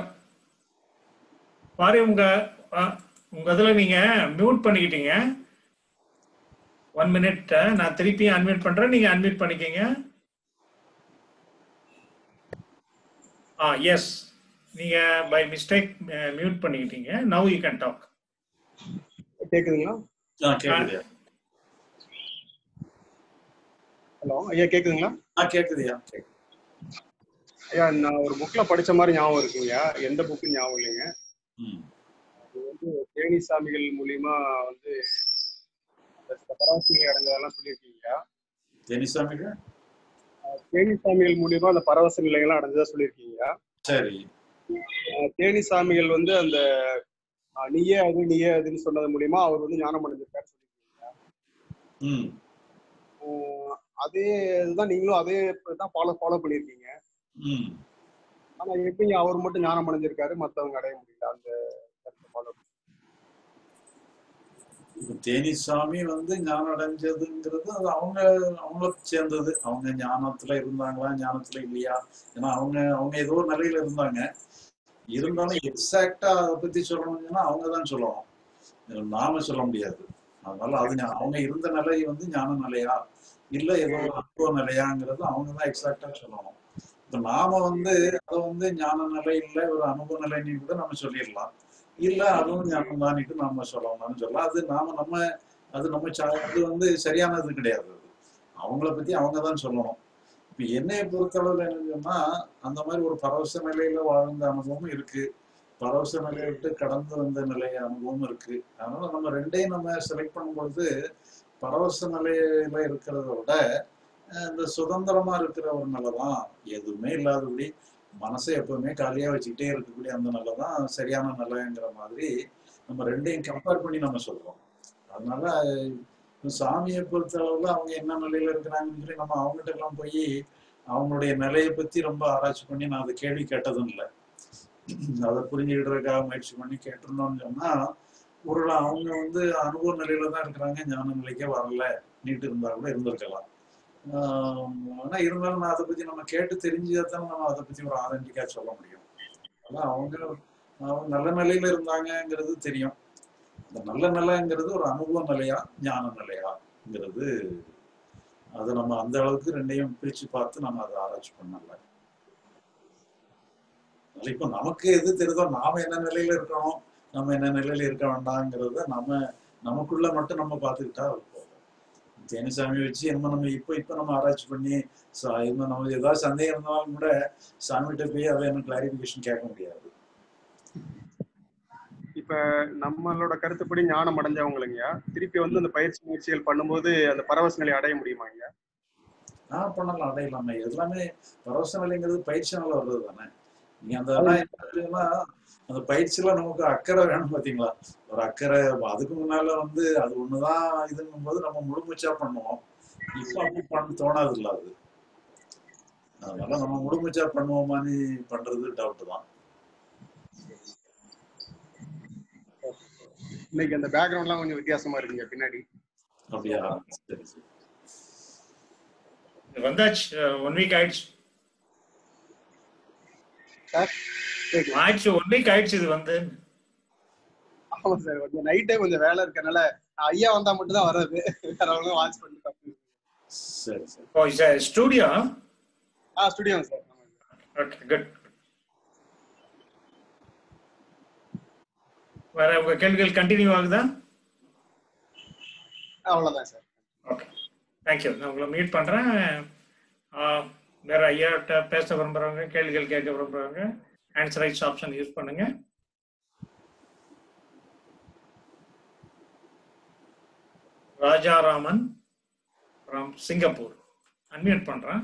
பாரி உங்க ஆ, உங்க இதுல நீங்க மியூட் பண்ணிக்கிட்டீங்க ஒன் மினிட் நான் திருப்பி அன்மியூட் பண்றேன் நீங்க அன்மியூட் பண்ணிக்கங்க ஆ எஸ் நீங்க பை மிஸ்டேக் மியூட் பண்ணிக்கிட்டீங்க நவ் யூ கேன் டாக் கேக்குதுங்களா ஆ கேக்குதுயா ஹலோ ஐயா கேக்குதுங்களா ஆ கேக்குதுயா கேக்குது ஐயா நான் ஒரு புக்ல படிச்ச மாதிரி ஞாபகம் இருக்குங்கய்யா எந்த புக்கு ஞாபகம் இல்லைங்க ம் அது வந்து தேனி சாமிகள் மூலியமா வந்து அந்த பரவசங்களை அடைஞ்சதெல்லாம் சொல்லியிருக்கீங்க தெனிசாமிக்கு தேனி சாமிகள் மூலியமா அந்த பரவச நிலைகள்லாம் அடைஞ்சதா சொல்லியிருக்கீங்க சரி அஹ் தேனி சாமிகள் வந்து அந்த அஹ், நீயே அது நீயே அதுன்னு சொன்னது மூலியமா அவர் வந்து ஞானம் அடைஞ்சிருக்காரு சொல்லியிருக்கீங்க ம் அஹ், அதே இதுதான் நீங்களும் அதே தான் ஃபாலோ ஃபாலோ பண்ணியிருக்கீங்க ம் ஆனா எப்படிங்க அவர் மட்டும் ஞானம் அடைஞ்சிருக்காரு மத்தவங்க அடைய முடியல அந்த ஃபாலோ இப்ப தேனிசாமி வந்து ஞானம் அடைஞ்சதுங்கிறது அது அவங்க அவங்கள சேர்ந்தது அவங்க ஞானத்துல இருந்தாங்களா ஞானத்துல இல்லையா ஏன்னா அவங்க அவங்க ஏதோ ஒரு நிலையில இருந்தாங்க இருந்தாலும் எக்ஸாக்டா அதை பத்தி சொல்லணும்னா அவங்க தான் சொல்லணும் இதுல நாம சொல்ல முடியாது அதனால அது ஞா- அவங்க இருந்த நிலை வந்து ஞான நிலையா இல்ல ஏதோ ஒரு அனுபவ நிலையாங்கிறது அவங்க தான் எக்ஸாக்டா சொல்லணும் இப்ப நாம வந்து அதை வந்து ஞான நிலை இல்ல ஒரு அனுபவ நிலைன்னு கூட நம்ம சொல்லிடலாம் இல்ல அதுவும் ஞானம் தானிட்டு நம்ம சொல்லலாம்னு சொல்லலாம் அது நாம நம்ம அது நம்ம சா- அது வந்து சரியானது கிடையாது அது அவங்கள பத்தி அவங்க தான் சொல்லணும் இப்ப என்னைய பொறுத்தளவுல என்னன்னு சொன்னா அந்த மாதிரி ஒரு பரவச நிலையில வாழ்ந்த அனுபவமும் இருக்கு பரவச நிலையை விட்டு கடந்து வந்த நிலை அனுபவம் இருக்கு அதனால நம்ம ரெண்டையும் நம்ம செலக்ட் பண்ணும்பொழுது பரவச நிலையில இருக்கிறத விட அஹ், இந்த சுதந்திரமா இருக்கிற ஒரு நிலை தான் எதுவுமே இல்லாதபடி மனசை எப்பவுமே காலியா வச்சுக்கிட்டே இருக்கக்கூடிய அந்த நிலை தான் சரியான நிலைங்கிற மாதிரி நம்ம ரெண்டையும் கம்பேர் பண்ணி நம்ம சொல்றோம் அதனால இப்ப சாமியை பொறுத்த அளவுல அவங்க என்ன நிலையில இருக்கிறாங்கன்னு சொல்லி நம்ம அவங்ககிட்ட எல்லாம் போய் அவங்களுடைய நிலையை பத்தி ரொம்ப ஆராய்ச்சி பண்ணி நான் அதை கேள்வி கேட்டதும் இல்லை அதை புரிஞ்சுக்கிட்டதுக்காக முயற்சி பண்ணி கேட்டிருந்தோம்னு சொன்னா ஒரு அவங்க வந்து அனுபவ நிலையில தான் இருக்கிறாங்க ஞான நிலைக்கே வரல நீட்டு இருந்தா கூட இருந்திருக்கலாம் ஆஹ் ஆனா இருந்தாலும் நான் அதை பத்தி நம்ம கேட்டு தெரிஞ்சுதான் நம்ம அதை பத்தி ஒரு ஆதென்டிக்கா சொல்ல முடியும் அதான் அவங்க அவங்க நல்ல நிலையில இருந்தாங்கங்கிறது தெரியும் அந்த நல்ல நிலைங்கிறது ஒரு அனுபவ நிலையா ஞான நிலையாங்கிறது அது நம்ம அந்த அளவுக்கு ரெண்டையும் பிரிச்சு பார்த்து நம்ம அதை ஆராய்ச்சி பண்ணல அதனால இப்ப நமக்கு எது தெரியுதோ நாம என்ன நிலையில இருக்கணும் நம்ம என்ன நிலையில இருக்க வேண்டாங்கிறத நம்ம நமக்குள்ள மட்டும் நம்ம பார்த்துக்கிட்டா போதும் தேனிசாமி வச்சு என்ன நம்ம இப்போ இப்போ நம்ம ஆராய்ச்சி பண்ணி ச- இன்னும் நம்ம ஏதாவது சந்தேகம் இருந்தாலும் கூட சாமிகிட்ட போய் அதை என்ன கிளாரிபிகேஷன் கேட்க முடியாது இப்ப நம்மளோட கருத்துப்படி ஞானம் அடைஞ்சவங்களுங்கய்யா திருப்பி வந்து அந்த பயிற்சி முயற்சிகள் பண்ணும்போது அந்த பரவச நிலை அடைய முடியுமாங்க ஆ பண்ணலாம் அடையலாமே எல்லாமே பரவச நிலைங்கிறது பயிற்சியால வர்றது தானே நீங்க அந்த அதெல்லாம் என்ன தெரியுமா, அந்த பயிற்சியில நமக்கு அக்கறை வேணும் பாத்தீங்களா ஒரு அக்கறை அதுக்கு முன்னால வந்து அது ஒண்ணுதான் இதுங்கும் போது நம்ம முழுமூச்சா பண்ணுவோம் இப்ப அப்படி பண்ண தோணாது இல்ல அது அதனால நம்ம முழுமூச்சா பண்ணுவோமான்னு பண்றது டவுட் தான் இன்னைக்கு அந்த பேக்ரவுண்ட்லாம் கொஞ்சம் வித்தியாசமா இருக்குங்க பின்னாடி அப்படியா சரி சரி இது வந்தாச்சு ஒன் வீக் ஆயிடுச்சு சார் கேக்குது. ஆயிடுச்சு ஒன் வீக் ஆயிடுச்சு இது வந்து ஆமா சார் கொஞ்சம் நைட்டே கொஞ்சம் வேலை இருக்கறனால ஐயா வந்தா மட்டும் தான் வர்றது வேற ஒன்றும் வாட்ச் பண்ணி தப்பு சரி சரி ஓ இஸ் ஸ்டூடியோ ஆ ஸ்டுடியோ சார் ஓகே குட் வேற உங்க கேள்விகள் கண்டினியூ ஆகுதா அவ்வளவுதான் சார் ஓகே தேங்க்யூ நான் உங்களை மீட் பண்றேன் ஆஹ், வேற ஐயாட்ட பேச விரும்புறவங்க கேள்விகள் கேட்க விரும்புறவங்க ஆன்சர் ரைட்ஸ் ஆப்ஷன் யூஸ் பண்ணுங்க ராஜாராமன் ஃப்ரம் சிங்கப்பூர் அன்மியூட் பண்றேன்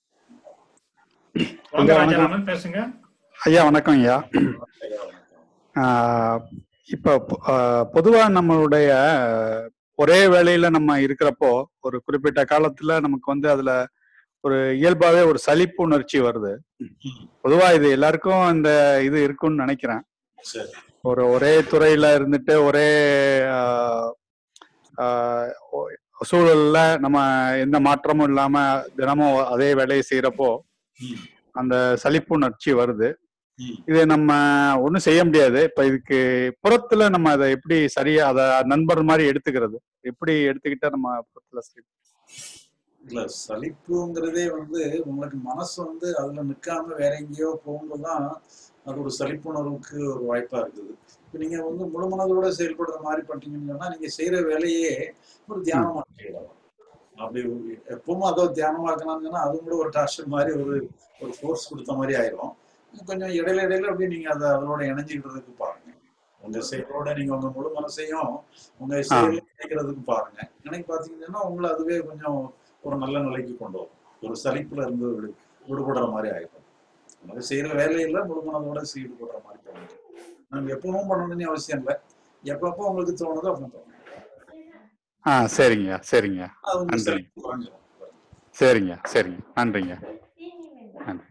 வாங்க ஐயா, வணக்கம். ராஜாராமன் பேசுங்க ஐயா வணக்கம் ஐயா ஐயா, வணக்கம். ஆஹ் இப்ப பொ- ஆஹ் பொதுவா நம்மளுடைய ஒரே வேலையில நம்ம இருக்கிறப்போ ஒரு குறிப்பிட்ட காலத்துல நமக்கு வந்து அதுல ஒரு இயல்பாவே ஒரு சலிப்பு உணர்ச்சி வருது பொதுவா இது எல்லாருக்கும் இந்த இது இருக்கும்னு நினைக்கிறேன் சரி ஒரு ஒரே துறையில இருந்துட்டு ஒரே ஆஹ், ஆஹ், ஒ- சூழல்ல நம்ம எந்த மாற்றமும் இல்லாம தினமும் அதே வேலையை செய்யறப்போ ம், அந்த சலிப்புணர்ச்சி வருது ம். இது நம்ம ஒண்ணும் செய்ய முடியாது இப்ப இதுக்கு புறத்துல நம்ம அதை எப்படி சரியா அத நண்பர் மாதிரி எடுத்துக்கிறது எப்படி எடுத்துக்கிட்டா நம்ம புறத்துல சரி இல்ல சலிப்புங்கிறதே வந்து உங்களுக்கு மனசு வந்து அதுல நிக்காம வேற எங்கேயோ போகும்போதுதான் அது ஒரு சலிப்புணர்வுக்கு ஒரு வாய்ப்பா இருக்குது இப்ப நீங்க வந்து முழு மனதோட செயல்படுற மாதிரி பண்றீங்கன்னு சொன்னா நீங்க செய்யற வேலையே ஒரு தியானமா செய்யலாம் அப்படி ஒரு- எப்பவும் அதை தியானமாக்கணும்னு சொன்னா அதுவும் கூட ஒரு டார்ச்சர் மாதிரி ஒரு ஒரு ஃபோர்ஸ் கொடுத்த மாதிரி ஆயிரும் கொஞ்சம் இடையில இடையில அப்படியே நீங்க அதை அதோட இணைஞ்சுக்கிறதுக்கு பாருங்க உங்க செயலோட நீங்க உங்க முழு மனசையும் உங்க செயல் இணைக்கிறதுக்கு பாருங்க எனக்கு பாத்தீங்கன்னா உங்களை அதுவே கொஞ்சம் ஒரு நல்ல நிலைக்கு கொண்டு வரும் ஒரு சலிப்புல இருந்து விடு- விடுபடுற மாதிரி ஆயிடும் அதனால செய்யற வேலையில முழு மனதோட ஈடுபடுற மாதிரி தோணுது நம்ம எப்பவும் பண்ணணும்னு அவசியம் இல்லை எப்பப்போ உங்களுக்கு தோணுதோ அப்போ தோணும் ஆ சரிங்க சரிங்க அது உங்க நன்றி சலிப்பு குறைஞ்சிரும் சரிங்க சரிங்க நன்றிங்க நன்றி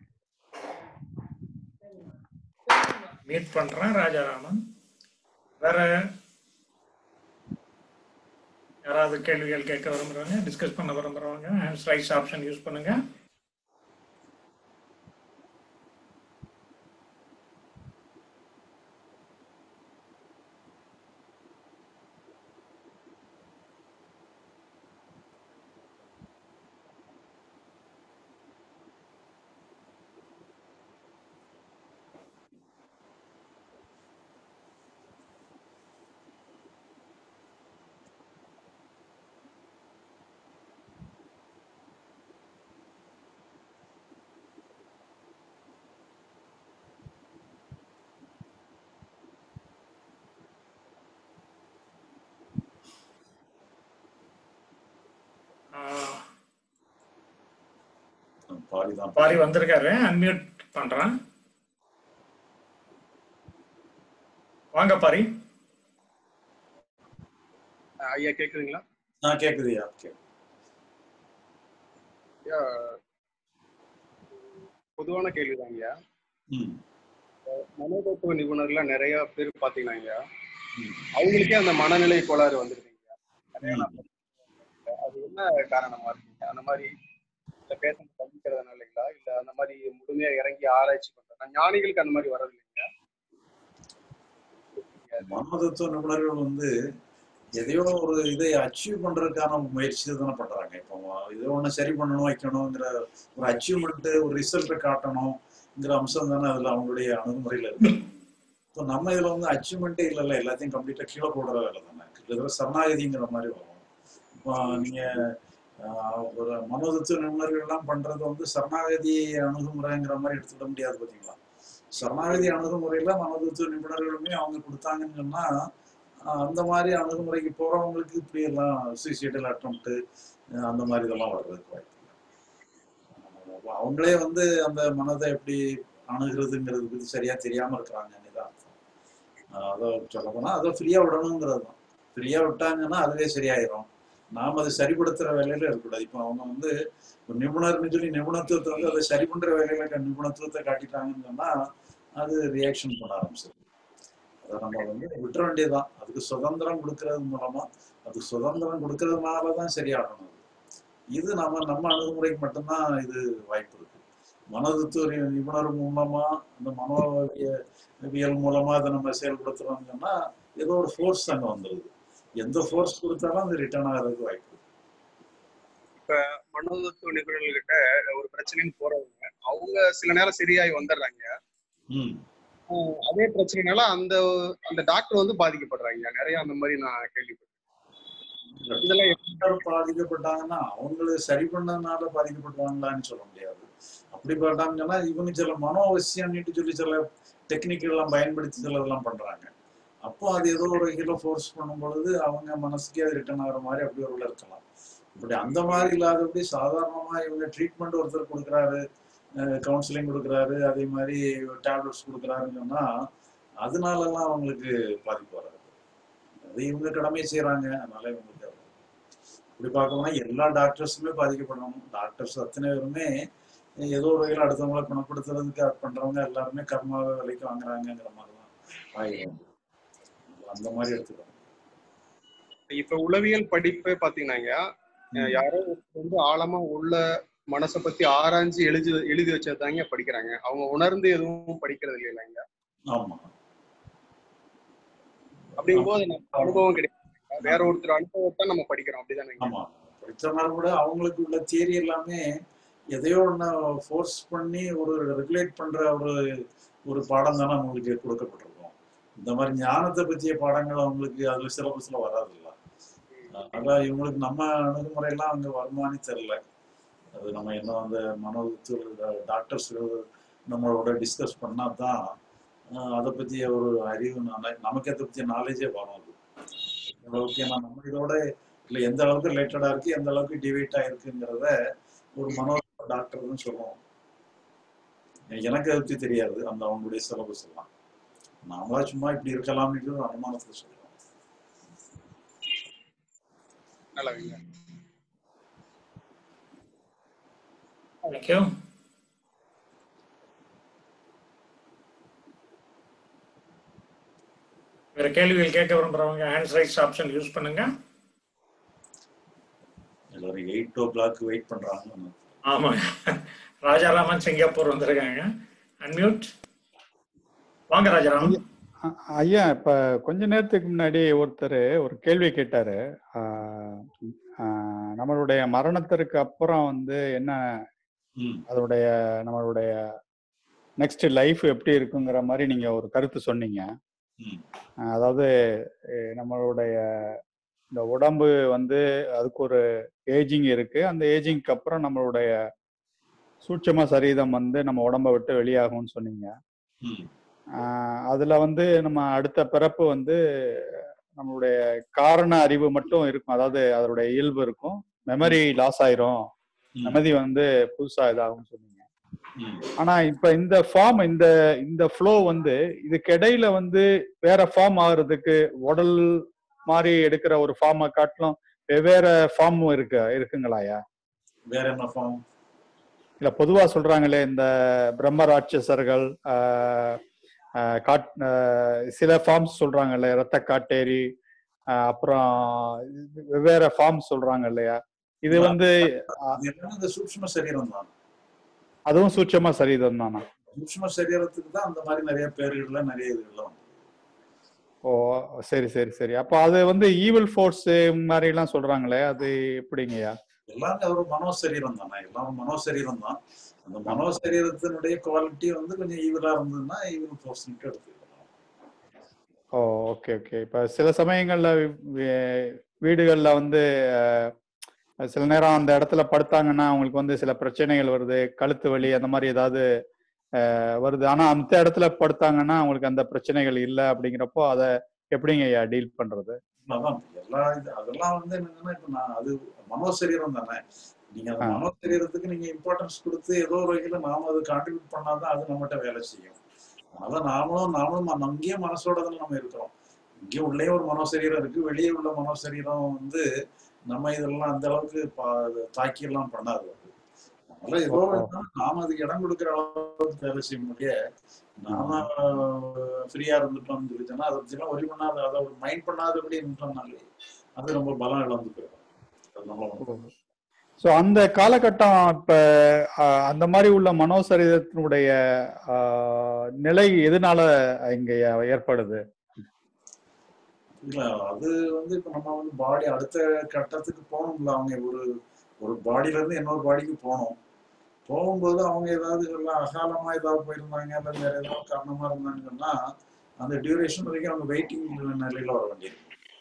மீட் பண்றேன் ராஜாராமன் வேற யாராவது கேள்விகள் கேட்க விரும்புறவங்க டிஸ்கஸ் பண்ண விரும்புறவங்க ஹேண்ட்ஸ் ரைஸ் ஆப்ஷன் யூஸ் பண்ணுங்க ஆஹ், பாரிதான் பாரி வந்திருக்காரு அன்மியூட் பண்றேன் வாங்க பாரி அஹ் ஐயா கேக்குதுங்களா ஆ கேக்குதுயா கேக்குது ஐயா பொதுவான கேள்விதாங்க ஐயா ம் மனோதத்துவ நிபுணர்லாம் நிறைய பேர் பாத்தீங்கன்னா ஐயா ம். அவங்களுக்கே அந்த மனநிலை கோளாறு வந்துருதுங்க ஐயா. நிறைய ம். நான் பார்த்திருக்கேன். அது என்ன காரணமா இருக்குங்க அந்த மாதிரி இல்ல பேஷண்ட் தவிக்கிறதுனால இல்லைங்களா இல்ல அந்த மாதிரி முழுமையா இறங்கி ஆராய்ச்சி பண்றது ஞானிகளுக்கு அந்த மாதிரி வர்றது இல்லைங்க மனோதத்துவ நிபுணர்கள் வந்து எதையோ ஒரு இதை அச்சீவ் பண்றதுக்கான முயற்சி தானே பண்றாங்க இப்போ இதை ஒண்ணு சரி பண்ணணும் வைக்கணுங்கிற ஒரு அச்சீவ்மெண்ட் ஒரு ரிசல்ட்டை காட்டணுங்கிற அம்சம் தானே அதுல அவங்களுடைய அணுகுமுறையில இருக்கு இப்போ நம்ம இதுல வந்து அச்சீவ்மெண்ட்டே இல்லைல்ல எல்லாத்தையும் கம்ப்ளீட்டா கீழே போடுற வேலை தானே கிட்டத்தட்ட சரணாகதிங்கிற மாதிரி வரும் இப்போ நீங்க ஆஹ், ஒரு மனோதத்துவ நிபுணர்கள் எல்லாம் பண்றது வந்து சரணாகதி அணுகுமுறைங்கிற மாதிரி எடுத்துக்க முடியாது பாத்தீங்களா சரணாகதி அணுகுமுறையில மனோதத்துவ நிபுணர்களுமே அவங்க கொடுத்தாங்கன்னு சொன்னா ஆஹ் அந்த மாதிரி அணுகுமுறைக்கு போறவங்களுக்கு இப்படி எல்லாம் சூசைடல் அட்டம்ப்ட் அந்த மாதிரி இதெல்லாம் வர்றதுக்கு வாய்ப்பு இல்லை அப்ப அவங்களே வந்து அந்த மனதை எப்படி அணுகிறதுங்கிறது பத்தி சரியா தெரியாம இருக்கிறாங்கன்னு தான் அர்த்தம் ஆஹ் அதை சொல்ல போனா அதை ஃப்ரீயா விடணுங்கிறது தான் ஃப்ரீயா விட்டாங்கன்னா அதுவே சரியாயிரும் நாம அதை சரிப்படுத்துற வேலையில இருக்கக்கூடாது இப்போ அவங்க வந்து ஒரு நிபுணர்னு சொல்லி நிபுணத்துவத்தை வந்து அதை சரி பண்ற வேலையில க- நிபுணத்துவத்தை காட்டிட்டாங்கன்னு சொன்னா அது ரியாக்ஷன் பண்ண ஆரம்பிச்சிருக்கு அதை நம்ம வந்து விட்டுற வேண்டியதுதான் அதுக்கு சுதந்திரம் கொடுக்கறது மூலமா அது சுதந்திரம் கொடுக்கறதுனால தான் சரியாகணும் அது. இது நம்ம நம்ம அணுகுமுறைக்கு மட்டும்தான் இது வாய்ப்பு இருக்கு மனதத்துவ நிபுணர் மூலமா அந்த மனோவியல் மூலமா அதை நம்ம செயல்படுத்துறோம்னு சொன்னா ஏதோ ஒரு ஃபோர்ஸ் அங்க வந்துருது எந்த ஃபோர்ஸ் கொடுத்தாலும் அது ரிட்டர்ன் ஆகிறதுக்கு வாய்ப்பு இருக்கு இப்ப மனோதத்துவ நிபுணர்கள்கிட்ட ஒரு பிரச்சனைன்னு போறவங்க அவங்க சில நேரம் சரியாகி வந்துடுறாங்க ம் ஆஹ் அதே பிரச்சனைனால அந்த அந்த டாக்டர் வந்து பாதிக்கப்படுறாங்க நிறைய அந்த மாதிரி நான் கேள்விப்பட்டேன் இதெல்லாம் எப்படி யாரும் பாதிக்கப்பட்டாங்கன்னா அவங்கள சரி பண்ணதுனால பாதிக்கப்பட்டாங்களான்னு சொல்ல முடியாது அப்படி பார்த்தாங்கன்னா இவங்க சில மனோ அவசியம்னுட்டு சொல்லி சில டெக்னிக் எல்லாம் பயன்படுத்தி சிலதெல்லாம் பண்றாங்க அப்போ அது ஏதோ ஒரு வகையில ஃபோர்ஸ் பண்ணும் பொழுது அவங்க மனசுக்கே அது ரிட்டர்ன் ஆகிற மாதிரி அப்படி ஒரு இருக்கலாம் இப்படி அந்த மாதிரி இல்லாதபடி சாதாரணமா இவங்க ட்ரீட்மெண்ட் ஒருத்தர் கொடுக்குறாரு கவுன்சிலிங் கொடுக்குறாரு அதே மாதிரி டேப்லெட்ஸ் கொடுக்குறாருன்னு சொன்னா அதனாலலாம் அவங்களுக்கு பாதிப்பு வராது அது இவங்க கடமையை செய்றாங்க அதனால இவங்களுக்கு அது. இப்படி பார்க்கணும்னா எல்லா டாக்டர்ஸுமே பாதிக்கப்படணும் டாக்டர்ஸ் அத்தனை பேருமே ஏதோ ஒரு வகையில் அடுத்தவங்களை குணப்படுத்துறதுக்கு அது பண்றவங்க எல்லாருமே கர்மா விலைக்கு வாங்குறாங்கங்கிற மாதிரி தான் ஆயிடும் அந்த மாதிரி எடுத்துக்கணும் இப்ப உளவியல் படிப்பே பாத்தீங்கன்னாங்க அஹ் யாரோ ஒருத்தர் வந்து ஆழமா உள்ள மனசை பத்தி ஆராய்ஞ்சு எழுதி எழுதி வச்சதாங்க படிக்கிறாங்க அவங்க உணர்ந்து எதுவும் படிக்கிறது இல்லைங்க ஆமா அப்படிங்கும்போது நமக்கு அனுபவம் கிடைக்கும் வேற ஒருத்தர் அனுபவத்தை நம்ம படிக்கிறோம் அப்படிதானே ஆமா படிச்சனால கூட அவங்களுக்கு உள்ள தியரி எல்லாமே எதையோ ஒண்ணு ஃபோர்ஸ் பண்ணி ஒரு ரெகுலேட் பண்ற ஒரு ஒரு பாடம் தானே அவங்களுக்கு கொடுக்கப்பட்டிருக்கும் இந்த மாதிரி ஞானத்தை பற்றிய பாடங்கள் அவங்களுக்கு அதுல சிலபஸ்ல வராதுல்ல அதனால இவங்களுக்கு நம்ம அணுகுமுறையெல்லாம் அங்க வருமானு தெரியல அது நம்ம என்ன அந்த மனோ டாக்டர்ஸ் நம்மளோட டிஸ்கஸ் பண்ணா தான் அஹ், அதை பத்திய ஒரு அறிவு நால- நமக்கு அதை பத்திய நாலேஜே வரும் அது ஓகே நான் நம்ம இதோட இல்ல எந்த அளவுக்கு ரிலேட்டடா இருக்கு எந்த அளவுக்கு டிவைட் ஆயிருக்குங்கிறத ஒரு மனோ டாக்டர் தான் சொல்லுவோம் எனக்கு அதை பத்தி தெரியாது அந்த அவங்களுடைய சிலபஸ் எல்லாம் நாமளா சும்மா இப்படி இருக்கலாம்னு ஒரு அனுமானத்துல சொல்லுவோம் நல்லதுங்க தேங்க்யூ வேற கேள்விகள் கேட்க விரும்புறவங்க ஹேண்ட்ஸ் ரைட்ஸ் ஆப்ஷன் யூஸ் பண்ணுங்க எல்லாரும் எயிட் ஓ கிளாக் வெயிட் பண்றாங்க ஆமா ராஜாராமன் சிங்கப்பூர் வந்திருக்காங்க அன்மியூட் வாங்க ராஜாராமன் அ- ஐயா இப்ப கொஞ்ச நேரத்துக்கு முன்னாடி ஒருத்தர் ஒரு கேள்வி கேட்டாரு ஆஹ் ஆஹ் நம்மளுடைய மரணத்திற்கு அப்புறம் வந்து என்ன ம் அதோடைய நம்மளுடைய நெக்ஸ்ட் லைஃப் எப்படி இருக்குங்கிற மாதிரி நீங்க ஒரு கருத்து சொன்னீங்க ம் ஆஹ் அதாவது அஹ் நம்மளுடைய இந்த உடம்பு வந்து அதுக்கு ஒரு ஏஜிங் இருக்கு அந்த ஏஜிங்க்கு அப்புறம் நம்மளுடைய சூட்சம சரீரம் வந்து நம்ம உடம்ப விட்டு வெளியாகும்னு சொன்னீங்க ம் ஆஹ் அதுல வந்து நம்ம அடுத்த பிறப்பு வந்து நம்மளுடைய காரண அறிவு மட்டும் இருக்கும் அதாவது அதோடைய இயல்பு இருக்கும் மெமரி லாஸ் ஆயிரும் ம் மெமரி வந்து புதுசா இதாகும்னு சொன்னீங்க ம் ஆனா இப்ப இந்த ஃபார்ம் இந்த இந்த ஃப்ளோ வந்து இதுக்கு இடையில வந்து வேற ஃபார்ம் ஆகுறதுக்கு உடல் மாதிரி எடுக்கிற ஒரு ஃபார்மை காட்டிலும் வெவ்வேறு ஃபார்ம் இருக்கு இருக்குங்களாயா வேற என்ன ஃபார்ம் இல்ல பொதுவா சொல்றாங்களே இந்த பிரம்ம ராட்சசர்கள் ஆஹ், ஆஹ், காட் ஆஹ், சில ஃபார்ம்ஸ் சொல்றாங்கல்ல ரத்த காட்டேரி ஆஹ், அப்புறம் வெவ்வேறு ஃபார்ம்ஸ் சொல்றாங்க இல்லையா இது வந்து ஆஹ், இது என்னன்னா இந்த சூக்ஷ்ம சரீரம் தான் அதுவும் சூட்சமா சரிதான் தானா சூக்ஷ்ம சரீரத்துக்கு தான் அந்த மாதிரி நிறைய பேர்கள்ல நிறைய இதுகள்லாம் வந்து ஓ சரி சரி சரி அப்போ அது வந்து ஈவில் ஃபோர்ஸ் மாதிரி எல்லாம் சொல்றாங்களே அது எப்படிங்கய்யா எல்லாமே ஒரு மனோசரீரம் தானே எல்லாம் மனோசரீரம் தான் அந்த மனோசரீரத்தினுடைய குவாலிட்டி வந்து கொஞ்சம் ஈவலா இருந்ததுன்னா ஈவில் ஃபோர்ஸ்னுட்டு எடுத்துக்கலாம் ஓ ஓகே ஓகே இப்போ சில சமயங்கள்ல வீ- வீடுகள்ல வந்து அஹ், சில நேரம் அந்த இடத்துல படுத்தாங்கன்னா அவங்களுக்கு வந்து சில பிரச்சனைகள் வருது கழுத்து வலி அந்த மாதிரி ஏதாவது அஹ், வருது ஆனா அந்த இடத்துல படுத்தாங்கன்னா அவங்களுக்கு அந்த பிரச்சனைகள் இல்லை அப்படிங்கிறப்போ அதை எப்படிங்க ஐயா டீல் பண்றது அதான் எல்லா இது அதெல்லாம் வந்து என்னன்னா இப்ப நான் அது மனோசரீரம் தானே நீங்க அந்த ஆ. மனோசரீரத்துக்கு நீங்க இம்பார்ட்டன்ஸ் கொடுத்து ஏதோ ஒரு வகையில நாம அது கான்ட்ரிபியூட் பண்ணாதான் அது நம்மகிட்ட வேலை செய்யும் அதனால நாமளும் நாமளும் ம- அங்கேயும் மனசோட தானே நம்ம இருக்கிறோம் இங்கேயும் உள்ளே ஒரு மனோசரீரம் இருக்கு வெளியே உள்ள மனோசரீரம் வந்து நம்ம இதெல்லாம் அந்த அளவுக்கு பா- தாக்கி எல்லாம் பண்ணாது அது அதனால ஏதோ ஓ. இருந்தாலும் நாம அதுக்கு இடம் கொடுக்குற அளவுக்கு வேலை செய்ய முடிய நாம ஃப்ரீயா இருந்துட்டோம்னு சொல்லி சொன்னா அதை பத்திலாம் ஒரி பண்ணாத அதை ஒரு மைண்ட் பண்ணாதபடி இருந்துட்டோம்னாலே அது ரொம்ப பலம் இழந்து போயிடும் அது நம்ம ஸோ அந்த காலகட்டம் இப்ப அஹ், அந்த மாதிரி உள்ள மனோசரீரத்தினுடைய அஹ், நிலை எதனால இங்க ஏற்படுது இல்ல அது வந்து இப்ப நம்ம வந்து பாடி அடுத்த கட்டத்துக்கு போகணும்ல அவங்க ஒரு ஒரு பாடியில இருந்து இன்னொரு பாடிக்கு போகணும் போகும்போது அவங்க ஏதாவது எல்லாம் அகாலமா ஏதாவது போயிருந்தாங்க இல்ல வேற ஏதாவது காரணமா இருந்தாங்கன்னா அந்த டியூரேஷன் வரைக்கும் அவங்க வெயிட்டிங் நிலையில வர வேண்டியது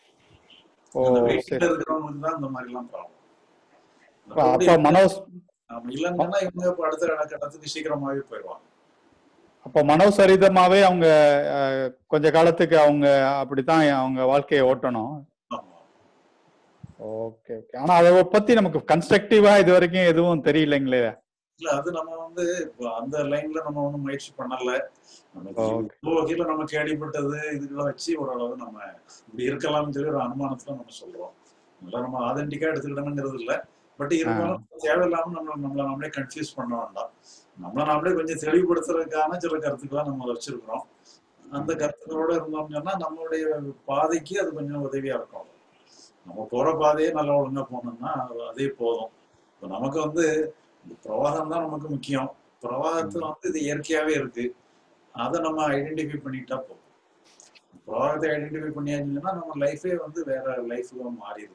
ஓ அந்த சரி வெயிட்ல இருக்கிறவங்களுக்கு தான் இந்த மாதிரி எல்லாம் ப்ராப்ளம் அப்ப அப்ப மனோ ஆமா இல்லைன்னா இவங்க இப்ப அடுத்த கட்டத்துக்கு சீக்கிரமாவே போயிடுவாங்க அப்ப மனோசரிதமாவே அவங்க அஹ், கொஞ்ச காலத்துக்கு அவங்க அப்படித்தான் அவங்க வாழ்க்கையை ஓட்டணும் ஆமா ஓகே ஓகே ஆனா அதை பத்தி நமக்கு கன்ஸ்ட்ரக்டிவா இது வரைக்கும் எதுவும் தெரியலைங்களே இல்ல அது நம்ம வந்து இப்போ அந்த லைன்ல நம்ம ஒண்ணும் முயற்சி பண்ணல நமக்கு ஓகே இவ்வளவு வகையில நம்ம கேள்விப்பட்டது இதுகளை வச்சு ஓரளவு நம்ம இப்படி இருக்கலாம்னு சொல்லி ஒரு அனுமானத்துல நம்ம சொல்றோம் நல்லா நம்ம ஆதென்டிக்கா எடுத்துக்கிடணுங்கிறது இல்ல பட் ஆ இருந்தாலும் தேவையில்லாம நம்ம நம்மளை நாமளே கன்ஃபியூஸ் பண்ண வேண்டாம் நம்மளை நாமளே கொஞ்சம் தெளிவுபடுத்துறதுக்கான சில கருத்துக்களை நம்ம வச்சிருக்கிறோம் அந்த கருத்துக்களோட இருந்தோம்னு சொன்னா நம்மளுடைய பாதைக்கு அது கொஞ்சம் உதவியா இருக்கும் நம்ம போற பாதையே நல்லா ஒழுங்கா போனோம்னா அது- அதே போதும் இப்போ நமக்கு வந்து இந்த பிரவாகம் தான் நமக்கு முக்கியம் பிரவாகத்துல வந்து இது இயற்கையாவே இருக்கு அதை நம்ம ஐடென்டிஃபை பண்ணிட்டா போதும் பிரவாகத்தை ஐடென்டிஃபை பண்ணியாச்சுன்னா நம்ம லைஃபே வந்து வேற லைஃபுக்கு மாறிடுது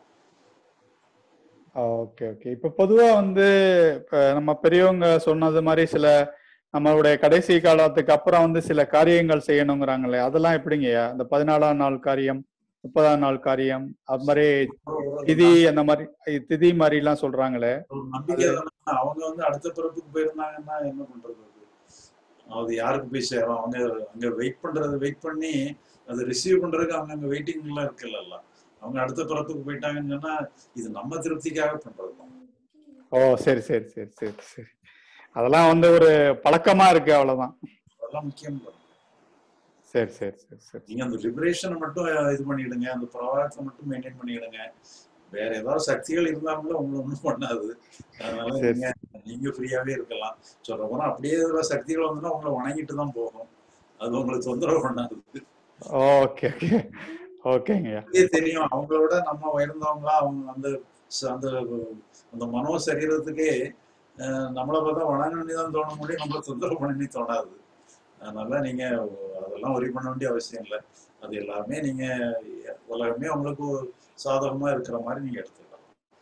ஓகே ஓகே இப்ப பொதுவா வந்து இப்ப நம்ம பெரியவங்க சொன்னது மாதிரி சில நம்மளுடைய கடைசி காலத்துக்கு அப்புறம் வந்து சில காரியங்கள் செய்யணுங்கிறாங்களே அதெல்லாம் எப்படிங்கய்யா இந்த பதினாலாம் நாள் காரியம் முப்பதாம் நாள் காரியம் அது மாதிரி திதி அந்த மாதிரி ஐ- திதி மாதிரி எல்லாம் சொல்றாங்களே ஒரு நம்பிக்கை தானே. அவங்க வந்து அடுத்த பிறப்புக்கு போயிருந்தாங்கன்னா என்ன பண்றது அது? அது யாருக்கு போய் சேரும் அவங்க அங்க வெயிட் பண்றது வெயிட் பண்ணி அதை ரிசீவ் பண்றதுக்கு அவங்க அங்க வெயிட்டிங்ல இருக்குல்ல அவங்க அடுத்த பிறப்புக்கு போயிட்டாங்கன்னு சொன்னா இது நம்ம திருப்திக்காக பண்றது தான் ஓ சரி சரி சரி சரி சரி அதெல்லாம் வந்து ஒரு பழக்கமா இருக்கு அவ்வளவுதான் அதெல்லாம் முக்கியம் தான். சரி சரி சரி சரி நீங்க அந்த லிபரேஷனை மட்டும் இது பண்ணிடுங்க அந்த பிரவாகத்தை மட்டும் மெயின்டைன் பண்ணிடுங்க வேற ஏதாவது சக்திகள் இருந்தாலும் உங்களை ஒண்ணும் பண்ணாது அதனால சரி நீங்க நீங்க ஃப்ரீயாவே இருக்கலாம் சொல்ல போனா அப்படியே இதுல சக்திகள் வந்துன்னா உங்களை வணங்கிட்டு தான் போகும் அது உங்களுக்கு தொந்தரவு பண்ணாது ஓகே ஓகே ஓகேங்கய்யா அப்படியே தெரியும் அவங்களோட நம்ம உயர்ந்தவங்களா அவங்க அந்த ச- அந்த அந்த மனோ சரீரத்துக்கே அஹ், நம்மளை பார்த்தா வணங்கணும்னு தான் தோண முடியும் நம்மளை தொந்தரவு பண்ணி தோணாது அதனால நீங்க அதெல்லாம் ஒரி பண்ண வேண்டிய அவசியம் இல்லை அது எல்லாமே நீங்க உலகமே உங்களுக்கு சாதகமா இருக்கிற மாதிரி நீங்க எடுத்துக்கலாம்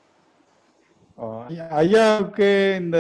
ஓ, ஐயா- ஐயாவுக்கு இந்த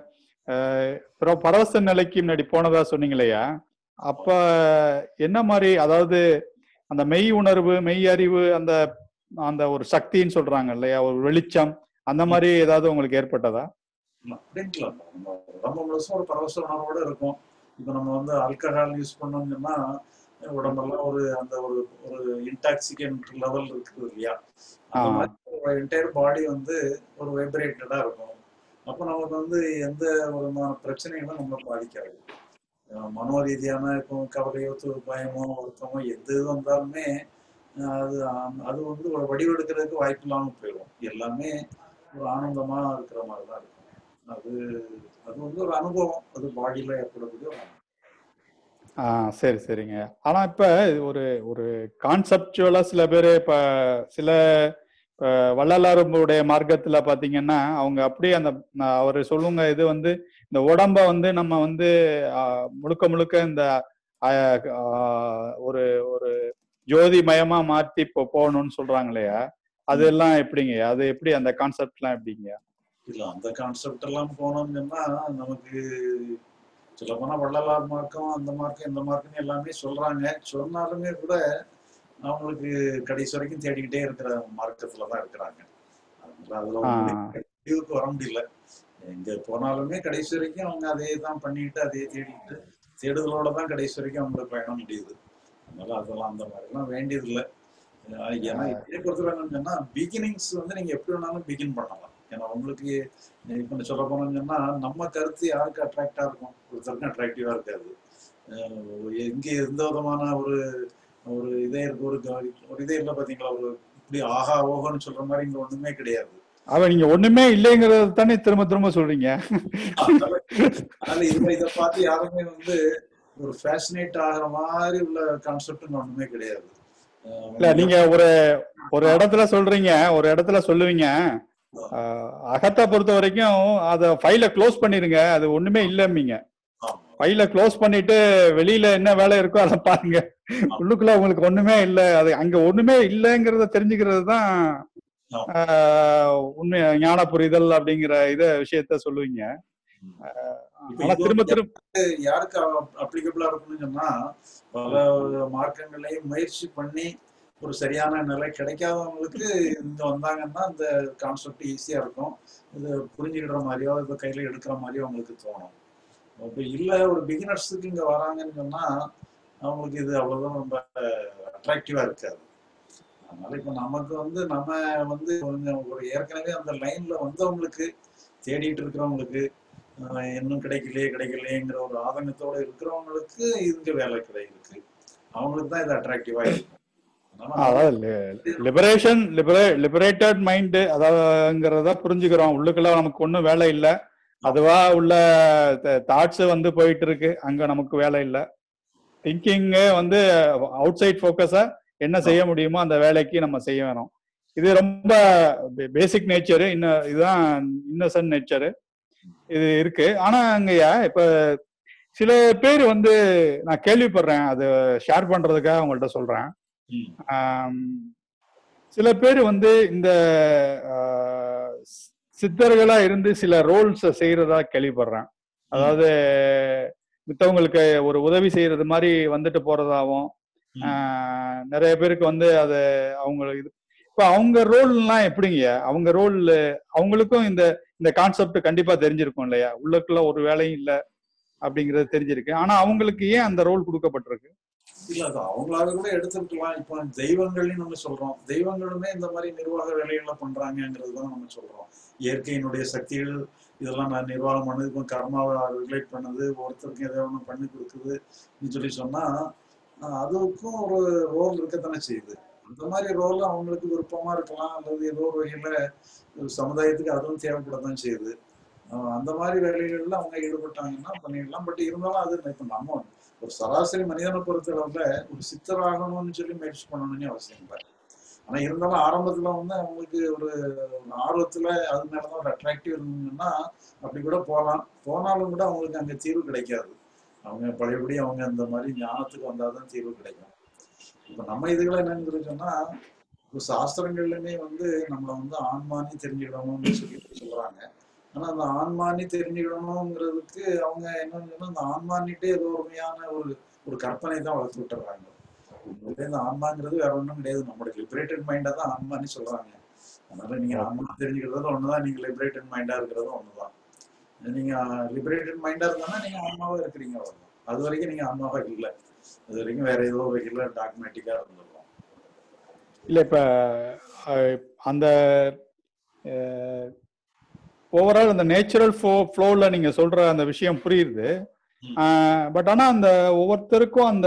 அஹ், அப்புறம் பரவச நிலைக்கு முன்னாடி போனதா சொன்னீங்களையா அப்ப என்ன மாதிரி அதாவது அந்த மெய் உணர்வு மெய் அறிவு அந்த அந்த ஒரு சக்தின்னு சொல்றாங்க இல்லையா ஒரு வெளிச்சம் அந்த மாதிரி ஏதாவது உங்களுக்கு ஏற்பட்டதா அப்படின்ட்டு நம்ம உடம்பு முழுசும் ஒரு பரவச உணர்வோட இருக்கும் இப்போ நம்ம வந்து ஆல்கஹால் யூஸ் பண்ணோம்னா உடம்பெல்லாம் ஒரு அந்த ஒரு ஒரு இன்டாக்சிகன்ட் லெவல் இருக்குது இல்லையா அந்த ஆ. மாதிரி என்டையர் பாடி வந்து ஒரு வைப்ரேட்டடா இருக்கும் அப்போ நமக்கு வந்து எந்த விதமான பிரச்சனைகளும் நம்மளை பாதிக்காது அஹ் மனோ ரீதியான இப்போ கவலையோ து- பயமோ வருத்தமோ எது இது வந்தாலுமே அஹ் அது அந்த- அது வந்து ஒரு வடிவெடுக்கிறதுக்கு வாய்ப்பு இல்லாமல் போயிடும் எல்லாமே ஒரு ஆனந்தமா இருக்கிற மாதிரி தான் இருக்கும் அது அது வந்து ஒரு அனுபவம் அது பாடியில ஏற்படக்கூடிய ஒரு அனுபவம் ஆ சரி சரிங்க ஆனா இப்ப ஒரு ஒரு கான்செப்டுவலா சில பேர் இப்ப சில இப்ப வள்ளலாருடைய மார்க்கத்துல பாத்தீங்கன்னா அவங்க அப்படியே அந்த நான் அவர் சொல்லுங்க இது வந்து இந்த உடம்ப வந்து நம்ம வந்து ஆ, முழுக்க முழுக்க இந்த ஆ, ஆ, ஒரு ஒரு ஜோதிமயமா மாத்தி இப்போ போகணும்னு சொல்றாங்க இல்லையா அதெல்லாம் எப்படிங்க அது எப்படி அந்த கான்செப்ட்லாம் எப்படிங்க இல்ல அந்த கான்செப்ட் எல்லாம் போனோம்னா நமக்கு சொல்ல போனா வள்ளலார் மார்க்கம் அந்த மார்க்கம் இந்த மார்க்கம் எல்லாமே சொல்றாங்க சொன்னாலுமே கூட அவங்களுக்கு கடைசி வரைக்கும் தேடிக்கிட்டே இருக்கிற மார்க்கத்துல தான் இருக்கிறாங்க அதனால அதுல ஒரு ஆ. முடிவு- முடிவுக்கு வர முடியல எங்க போனாலுமே கடைசி வரைக்கும் அவங்க அதே தான் பண்ணிட்டு அதே தேடிட்டு தேடுதலோட தான் கடைசி வரைக்கும் அவங்களுக்கு பயணம் முடியுது அதனால அதெல்லாம் அந்த மாதிரிலாம் வேண்டியதில்லை அஹ் ஏன்னா இதே பொறுத்தவரை என்னன்னு சொன்னா பிகினிங்ஸ் வந்து நீங்க எப்படி வேணாலும் பிகின் பண்ணலாம் ஏன்னா உங்களுக்கு இப்ப சொல்ல போனோம்னு சொன்னா நம்ம கருத்து யாருக்கு அட்ராக்டா இருக்கும் ஒருத்தருக்கும் அட்ராக்டிவா இருக்காது அஹ் எங்க எந்த விதமான ஒரு ஒரு இதே இருக்கு ஒரு க- ஒரு இதே இல்லை பாத்தீங்களா ஒரு இப்படி ஆஹா ஓஹோன்னு சொல்ற மாதிரி இங்க ஒண்ணுமே கிடையாது அவ நீங்க ஒண்ணுமே இல்லைங்கிறத தானே திரும்ப திரும்ப சொல்றீங்க அதனால அதனால இதை இதை பார்த்து யாருமே வந்து ஒரு ஃபேசினேட் ஆகிற மாதிரி உள்ள கான்செப்ட் ஒண்ணுமே கிடையாது அஹ் இல்ல நீங்க ஒரு ஒரு இடத்துல சொல்றீங்க ஒரு இடத்துல சொல்லுவீங்க ஆஹ், அகத்தை பொறுத்த வரைக்கும் அத ஃபைல க்ளோஸ் பண்ணிருங்க அது ஒண்ணுமே இல்லைம்பீங்க ஆமா. ஃபைல க்ளோஸ் பண்ணிட்டு வெளியில என்ன வேலை இருக்கோ அதை பாருங்க உள்ளுக்குள்ள உங்களுக்கு ஒண்ணுமே இல்ல அது அங்க ஒண்ணுமே இல்லைங்கிறத தெரிஞ்சுக்கிறது தான் ஆமா. ஆஹ், உண்மை ஞான புரிதல் அப்படிங்கிற இத விஷயத்த சொல்லுவீங்க இப்ப ஆனா இது திரும்ப வந்து திரும்ப யாருக்கு அப்ளிகபிளா இருக்கும்னு சொன்னா பல மார்க்கங்களையும் முயற்சி பண்ணி ஒரு சரியான நிலை கிடைக்காதவங்களுக்கு இங்க வந்தாங்கன்னா இந்த கான்செப்ட் ஈஸியா இருக்கும் இது புரிஞ்சுக்கிற மாதிரியோ இதை கையில எடுக்கிற மாதிரியோ அவங்களுக்கு தோணும் இப்போ இல்ல ஒரு பிகினர்ஸுக்கு இங்க வராங்கன்னு சொன்னா அவங்களுக்கு இது அவ்வளவுதான் ரொம்ப அட்ராக்டிவா இருக்காது அதனால இப்ப நமக்கு வந்து நம்ம வந்து கொஞ்சம் ஒரு ஏற்கனவே அந்த லைன்ல வந்தவங்களுக்கு தேடிட்டு இருக்கிறவங்களுக்கு ஆஹ் இன்னும் கிடைக்கலையே கிடைக்கலையேங்கிற ஒரு ஆதங்கத்தோட இருக்கிறவங்களுக்கு இங்க வேலை கிடை இருக்கு அவங்களுக்கு தான் இது அட்ராக்டிவா இருக்கும் அதனால அதாவது லிபரேஷன் லிபரே லிபரேட்டட் மைண்டு அதாவதுங்கிறத புரிஞ்சுக்கிறோம் உள்ளுக்குள்ள நமக்கு ஒன்றும் வேலை இல்லை அதுவா உள்ள தாட்ஸ் வந்து போயிட்டு இருக்கு அங்க நமக்கு வேலை இல்லை திங்கிங் வந்து அவுட் சைட் ஃபோக்கஸா என்ன செய்ய முடியுமோ அந்த வேலைக்கு நம்ம செய்ய வேணும் இது ரொம்ப பேசிக் நேச்சரு இன்னும் இதுதான் இன்னசென்ட் நேச்சரு இது இருக்கு ஆனா அங்கய்யா இப்ப சில பேர் வந்து நான் கேள்விப்படுறேன் அது ஷேர் பண்றதுக்காக உங்கள்ட்ட சொல்றேன் ம். ஆம், சில பேர் வந்து இந்த ஆஹ், சித்தர்களா இருந்து சில ரோல்ஸ் செய்யறதா கேள்விப்படுறேன் அதாவது மித்தவங்களுக்கு ஒரு உதவி செய்யறது மாதிரி வந்துட்டு போறதாவும் ம். ஆஹ், நிறைய பேருக்கு வந்து அது அவங்க இது இப்ப அவங்க ரோல்லாம் எப்படிங்க அவங்க ரோல் அவங்களுக்கும் இந்த இந்த கான்செப்ட் கண்டிப்பா தெரிஞ்சிருக்கும் இல்லையா உள்ளுக்குள்ள ஒரு வேலையும் இல்ல அப்படிங்கறது தெரிஞ்சிருக்கு ஆனா அவங்களுக்கு ஏன் அந்த ரோல் கொடுக்கப்பட்டிருக்கு இல்ல அது அவங்களாக கூட எடுத்துருக்கலாம் இப்போ தெய்வங்கள்னு நம்ம சொல்றோம் தெய்வங்களுமே இந்த மாதிரி நிர்வாக வேலைகளை பண்றாங்கங்கிறது தான் நம்ம சொல்றோம் இயற்கையினுடைய சக்திகள் இதெல்லாம் நான் நிர்வாகம் பண்ணது இப்போ கர்மாவை ரிலேட் பண்ணுது ஒருத்தருக்கு எதை ஒன்று பண்ணி கொடுக்குதுன்னு சொல்லி சொன்னா ஆஹ் அதுக்கும் ஒரு ரோல் இருக்கத்தானே செய்யுது அந்த மாதிரி ரோல் அவங்களுக்கு விருப்பமா இருக்கலாம் அல்லது ஏதோ ஒரு வகையில சமுதாயத்துக்கு அதுவும் தேவைப்படத்தான் செய்யுது ஆஹ் அந்த மாதிரி வேலைகள்ல அவங்க ஈடுபட்டாங்கன்னா பண்ணிடலாம் பட் இருந்தாலும் அது இப்ப நம்ம ஒரு சராசரி மனிதனை பொறுத்தளவுல ஒரு சித்தராகணும்னு சொல்லி முயற்சி பண்ணணும்னு அவசியம் இல்லை ஆனா இருந்தாலும் ஆரம்பத்துல வந்து அவங்களுக்கு ஒரு ஆர்வத்துல அது மேலதான் ஒரு அட்ராக்டிவ் இருந்ததுன்னா அப்படி கூட போகலாம் போனாலும் கூட அவங்களுக்கு அங்க தீர்வு கிடைக்காது அவங்க பழையபடி அவங்க அந்த மாதிரி ஞானத்துக்கு வந்தாதான் தீர்வு கிடைக்கும் இப்ப நம்ம இதுகளை என்னன்னு சொன்னா இப்போ சாஸ்திரங்கள்லயுமே வந்து நம்மளை வந்து ஆன்மானி தெரிஞ்சுக்கணும்னு சொல்லி சொல்றாங்க ஆனா அந்த ஆன்மானி தெரிஞ்சுக்கணுங்கிறதுக்கு அவங்க என்னன்னு சொன்னா அந்த ஆன்மானிட்டே ஏதோ ஒருமையான ஒரு ஒரு கற்பனை தான் வளர்த்து விட்டுறாங்க உண்மையிலே இந்த ஆன்மாங்கிறது வேற ஒண்ணும் கிடையாது நம்மளுடைய லிபரேட்டட் மைண்டா தான் ஆன்மான்னு சொல்றாங்க அதனால நீங்க ஆன்மா தெரிஞ்சுக்கிறது ஒண்ணுதான் நீங்க லிபரேட்டட் மைண்டா இருக்கிறது ஒண்ணுதான் நீங்க லிபரேட்டட் மைண்டா இருந்தா நீங்க ஆன்மாவா இருக்கிறீங்க அவ்வளவுதான் அது வரைக்கும் நீங்க ஆன்மாவா இல்லை அது வரைக்கும் வேற ஏதோ வகையில டாக்மேட்டிக்கா இருந்திருக்கும் இல்ல இப்ப அஹ், அந்த ஓவரால் அந்த நேச்சுரல் ஃப்ளோ ஃப்ளோவில் நீங்க சொல்ற அந்த விஷயம் புரியுது பட் ஆனா அந்த ஒவ்வொருத்தருக்கும் அந்த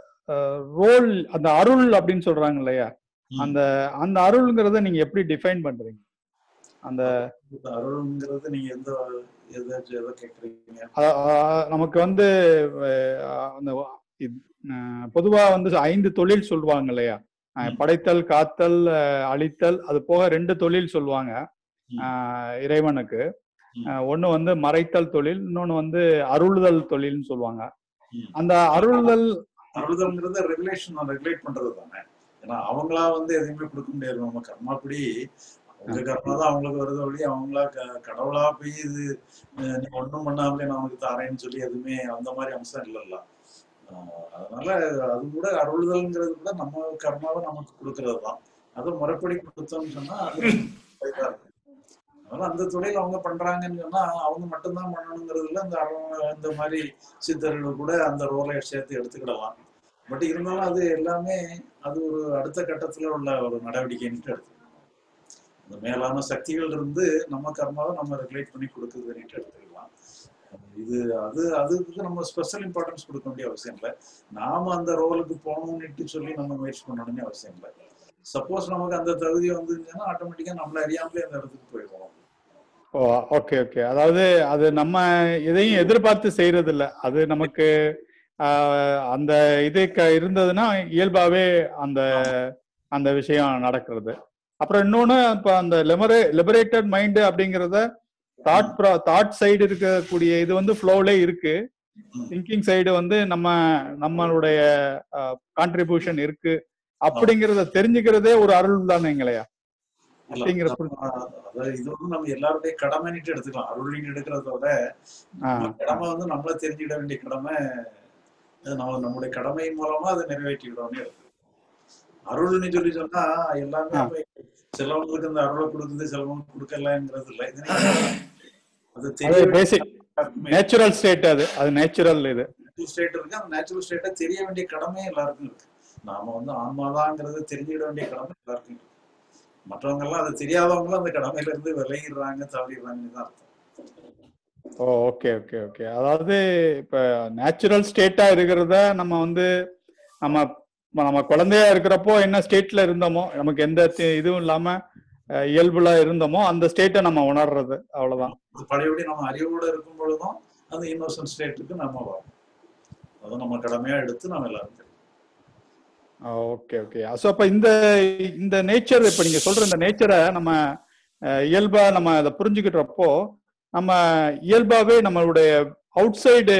ரோல் அந்த அருள் அப்படின்னு சொல்றாங்க இல்லையா ம். அந்த அந்த அருள்ங்கிறத நீங்க எப்படி டிஃபைன் பண்றீங்க அந்த இந்த அருள்ங்கிறது நீங்க எந்த எதை எதை கேக்குறீங்க அ- அ- நமக்கு வந்து அஹ், அந்த இது- அஹ், பொதுவா வந்து ஐந்து தொழில் சொல்லுவாங்க இல்லையா அஹ், ம். படைத்தல் காத்தல் அஹ், அழித்தல் அது போக ரெண்டு தொழில் சொல்லுவாங்க ம். அஹ், இறைவனுக்கு ம். அஹ், ஒண்ணு வந்து மறைத்தல் தொழில் இன்னொன்னு வந்து அருளுதல் தொழில்னு சொல்லுவாங்க ம். அந்த அருளுதல் அருள்தல்ங்கிறது ரெகுலேஷன் ரெகுலேட் பண்றது தானே ஏன்னா அவங்களா வந்து எதையுமே கொடுக்க முடியாது நம்ம கர்மாப்படி அவங்க கர்மா தான் அவங்களுக்கு வருது வழி அவங்களா க- கடவுளா போய் இது அஹ், நீ ஒண்ணும் பண்ணாமலே நான் உனக்கு தரேன்னு சொல்லி எதுவுமே அந்த மாதிரி அம்சம் இல்லைல்ல ஆஹ் அதனால அது கூட அருள்தல்ங்கிறது கூட நம்ம கர்மாவை நமக்கு கொடுக்கறது தான் அதை முறைப்படி கொடுத்தோம்னு சொன்னா அது இதா இருக்கும். அதனால அந்த தொழில் அவங்க பண்றாங்கன்னு சொன்னா அவங்க மட்டும்தான் பண்ணணுங்கிறதுல இந்த அருள் இந்த மாதிரி சித்தர்கள் கூட அந்த ரோலை சேர்த்து எடுத்துக்கிடலாம் பட் இருந்தாலும் அது எல்லாமே அது ஒரு அடுத்த கட்டத்துல உள்ள ஒரு நடவடிக்கைன்னு எடுத்துக்கணும் அந்த மேலான சக்திகள் இருந்து நம்ம கர்மாவை நம்ம ரெகுலேட் பண்ணி கொடுக்குதுன்னு எடுத்துக்கலாம் இது அது அதுக்கு நம்ம ஸ்பெஷல் இம்பார்ட்டன்ஸ் கொடுக்க வேண்டிய அவசியம் இல்லை நாம அந்த ரோலுக்கு போகணும்னுட்டு சொல்லி நம்ம முயற்சி பண்ணணும்னு அவசியம் இல்லை சப்போஸ் நமக்கு அந்த தகுதி வந்துருந்துச்சுன்னா ஆட்டோமேட்டிக்கா நம்மள அறியாமலே அந்த இடத்துக்கு போயிடுவோம் ஓ ஓகே ஓகே அதாவது அது நம்ம எதையும் எதிர்பார்த்து செய்யறது இல்ல அது நமக்கு ஆஹ், அந்த இது க- இருந்ததுன்னா இயல்பாவே அந்த அந்த விஷயம் நடக்கிறது அப்புறம் இன்னொன்னு இப்ப அந்த லிபரே லிபரேட்டட் மைண்டு அப்படிங்கிறத தாட் தாட் சைடு இருக்கக்கூடிய இது வந்து ஃப்ளோலே இருக்கு ம். திங்கிங் சைடு வந்து நம்ம நம்மளுடைய கான்ட்ரிபியூஷன் இருக்கு அப்படிங்கறத தெரிஞ்சுக்கிறதே ஒரு அருள் தானேங்களையா இல்ல, அப்படிங்கிற நம்ம, அதாவது இது வந்து நம்ம எல்லாருடைய கடமைன்னுட்டு எடுத்துக்கலாம் அருள்னு எடுக்கிறத விட ஆ நம்ம கடமை வந்து நம்மள தெரிஞ்சுக்கிட வேண்டிய கடமை அது நம்ம நம்முடைய கடமை மூலமா அதை நிறைவேற்றிக்கிறோம்னு எடுத்துக்கலாம் அருள்னு சொல்லி சொன்னா எல்லாமே ஆ. அப்ப சிலவங்களுக்கு அந்த அருளை கொடுக்குது சிலவங்களுக்கு கொடுக்கலங்கிறது இல்லை இது நீங்க அது அது தெரிய பேசிக் நேச்சுரல் ஸ்டேட் அது அது நேச்சுரல் இது நேச்சுரல் ஸ்டேட் இருக்கு அந்த நேச்சுரல் ஸ்டேட்டை தெரிய வேண்டிய கடமை எல்லாருக்கும் இருக்கு நாம வந்து ஆன்மாதாங்கிறத தெரிஞ்சுக்கிட வேண்டிய கடமை எல்லாருக்கும் இருக்கு மற்றவங்க எல்லாம் அது தெரியாதவங்களும் அந்த கடமையில இருந்து விலகிடுறாங்க தவறிடுறாங்கன்னு தான் அர்த்தம் ஓ ஓகே ஓகே ஓகே அதாவது இப்ப நேச்சுரல் ஸ்டேட்டா இருக்கிறத நம்ம வந்து நம்ம நம்ம குழந்தையா இருக்கிறப்போ என்ன ஸ்டேட்ல இருந்தோமோ நமக்கு எந்த தி- இதுவும் இல்லாம அஹ், இயல்புல இருந்தோமோ அந்த ஸ்டேட்டை நம்ம உணர்றது அவ்வளவுதான் அது பழையபடி நம்ம அறிவோட இருக்கும் பொழுதும் அந்த இன்னோசன்ட் ஸ்டேட்டுக்கு நம்ம வரோம் அதை நம்ம கடமையா எடுத்து நம்ம எல்லாரும் தெரியும் ஓகே ஓகே ஸோ அப்ப இந்த இந்த நேச்சர் இப்ப நீங்க சொல்ற இந்த நேச்சரை நம்ம அஹ், இயல்பா நம்ம அதை புரிஞ்சுக்கிட்டப்போ நம்ம இயல்பாவே நம்மளுடைய அவுட் சைடு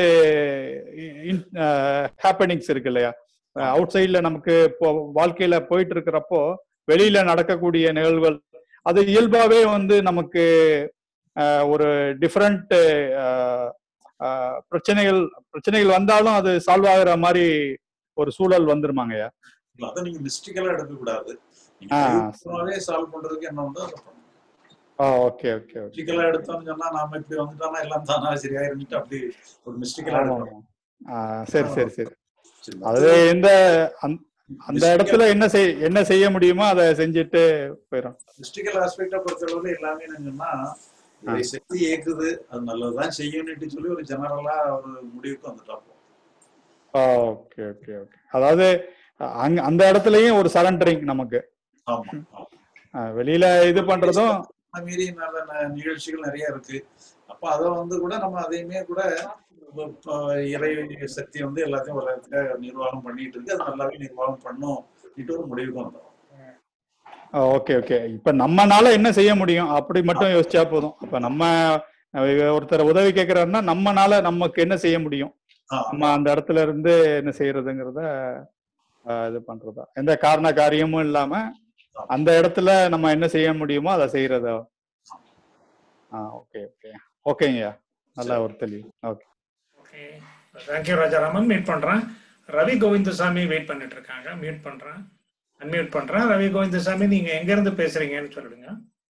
ஹேப்பனிங்ஸ் இருக்கு இல்லையா அவுட் சைட்ல நமக்கு இப்போ வாழ்க்கையில போயிட்டு இருக்கிறப்போ வெளியில நடக்கக்கூடிய நிகழ்வுகள் அது இயல்பாவே வந்து நமக்கு அஹ், ஒரு டிஃப்ரெண்ட் பிரச்சனைகள் பிரச்சனைகள் வந்தாலும் அது சால்வ் ஆகுற மாதிரி ஒரு சூழல் வந்துருமாங்கய்யா இல்ல, அதை நீங்க மிஸ்டிக்கலா எடுக்க கூடாது நீங்க ஆ. அறிவுபூர்வமாவே சால்வ் பண்றதுக்கு என்ன உண்டோ அதை பண்ணுங்க ஆ ஓகே ஓகே ஓகே மிஸ்டிக்கலா எடுத்தோம்னு சொன்னா நாம இப்படி வந்துட்டோம்னா எல்லாம் தானா சரியாயிருந்துட்டு அப்படி ஒரு மிஸ்டிக்கலா ஆமா எடுக்கணும் ஆ சரி சரி சரி சரி, அது எந்த அந்த- அந்த இடத்துல என்ன செய் என்ன செய்ய முடியுமோ அதை செஞ்சுட்டு போயிடும் மிஸ்டிக்கல் ஆஸ்பெக்டை பொறுத்தளவுல எல்லாமே என்னங்கன்னா இதை சக்தி இயக்குது அது நல்லதுதான் செய்யணும்னு சொல்லி ஒரு ஜெனரலா ஒரு முடிவுக்கு வந்துட்டோம் ஓகே ஓகே ஓகே அதாவது அங்க அந்த இடத்துலயும் ஒரு சரண்டரிங் நமக்கு ஆமா ஆமா. ஆ, வெளியில இது பண்றதும் அந்த மீறி நல்ல ந- நிகழ்ச்சிகள் நிறைய இருக்கு அப்ப அதை வந்து கூட நம்ம அதையுமே கூட இப்ப- இப்ப இறை சக்தி வந்து எல்லாத்தையும் ஒரு இடத்துல நிர்வாகம் பண்ணிட்டு இருக்கு அது நல்லாவே நிர்வாகம் பண்ணும் அப்படின்ட்டு ஒரு முடிவுக்கு வந்தோம் ஓகே ஓகே இப்ப நம்மனால என்ன செய்ய முடியும் அப்படி மட்டும் யோசிச்சா போதும் அப்ப நம்ம அஹ், ஒருத்தர் உதவி கேட்கிறாருன்னா நம்மனால நமக்கு என்ன செய்ய முடியும் ஆ, நம்ம அந்த இடத்துல இருந்து என்ன செய்யறதுங்கிறத அஹ், இது பண்றதா எந்த காரண காரியமும் இல்லாம அந்த இடத்துல நம்ம என்ன செய்ய முடியுமோ அதை செய்யறதா ஆ ஓகே ஓகே ஓகேங்கய்யா நல்ல ஒரு தெளிவு okay okay thank you Rajaraman meet பண்றேன் ரவி கோவிந்தசாமி வெயிட் பண்ணிட்டு இருக்காங்க மீட் பண்றேன் அன்மியூட் பண்றேன் ரவி கோவிந்தசாமி நீங்க எங்க இருந்து பேசுறீங்கன்னு சொல்லிடுங்க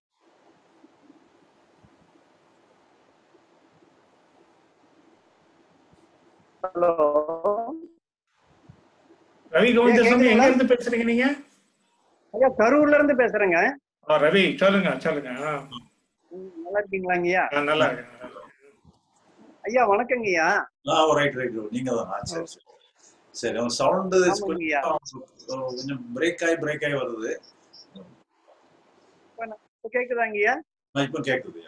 ஹலோ ரவி கோவிந்தசாமி எங்க கேக்குதுங்களா? இருந்து பேசுறீங்க நீங்க ஐயா கரூர்ல இருந்து பேசுறேங்க ஆ, ரவி சொல்லுங்க சொல்லுங்க ஆ, ம், நல்லா இருக்கீங்களாங்க ஐயா ஆ, நல்லா இருக்கேன் நல்லா இருக்கேன். ஐயா வணக்கங்கய்யா ஆ ரைட் ரைட் நீங்க தான் சரி சரி சரி அவன் சவுண்டு ஆமாங்கய்யா கொஞ்சம் பிரேக் ஆகி பிரேக் ஆகி வருது இப்ப கேக்குதாங்கய்யா நான் இப்ப கேக்குது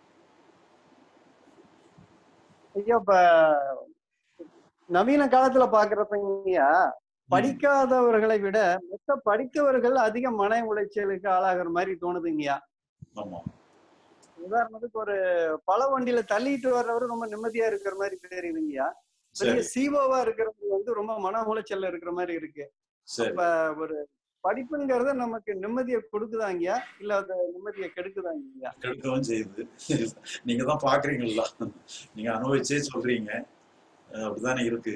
ஐயா இப்ப நவீன காலத்துல பாக்குறப்பங்கய்யா படிக்காதவர்களை விட மொத்த படித்தவர்கள் அதிக மன உளைச்சலுக்கு ஆளாகிற மாதிரி தோணுதுங்கய்யா ஆமா உதாரணத்துக்கு ஒரு பல வண்டியில தள்ளிட்டு வர்றவரு ரொம்ப நிம்மதியா இருக்கிற மாதிரி தெரியுதுங்கய்யா பெரிய சரி சீவோவா இருக்கிறவங்க வந்து ரொம்ப மன உளைச்சல்ல இருக்கிற மாதிரி இருக்கு சரி அப்ப ஒரு படிப்புங்கிறத நமக்கு நிம்மதியை கொடுக்குதாங்கய்யா இல்ல அந்த நிம்மதியை கெடுக்குதாங்கய்யா கெடுக்கவும் செய்யுது நீங்க தான் பாக்குறீங்களா நீங்க அனுபவிச்சே சொல்றீங்க அஹ் அப்படிதானே இருக்கு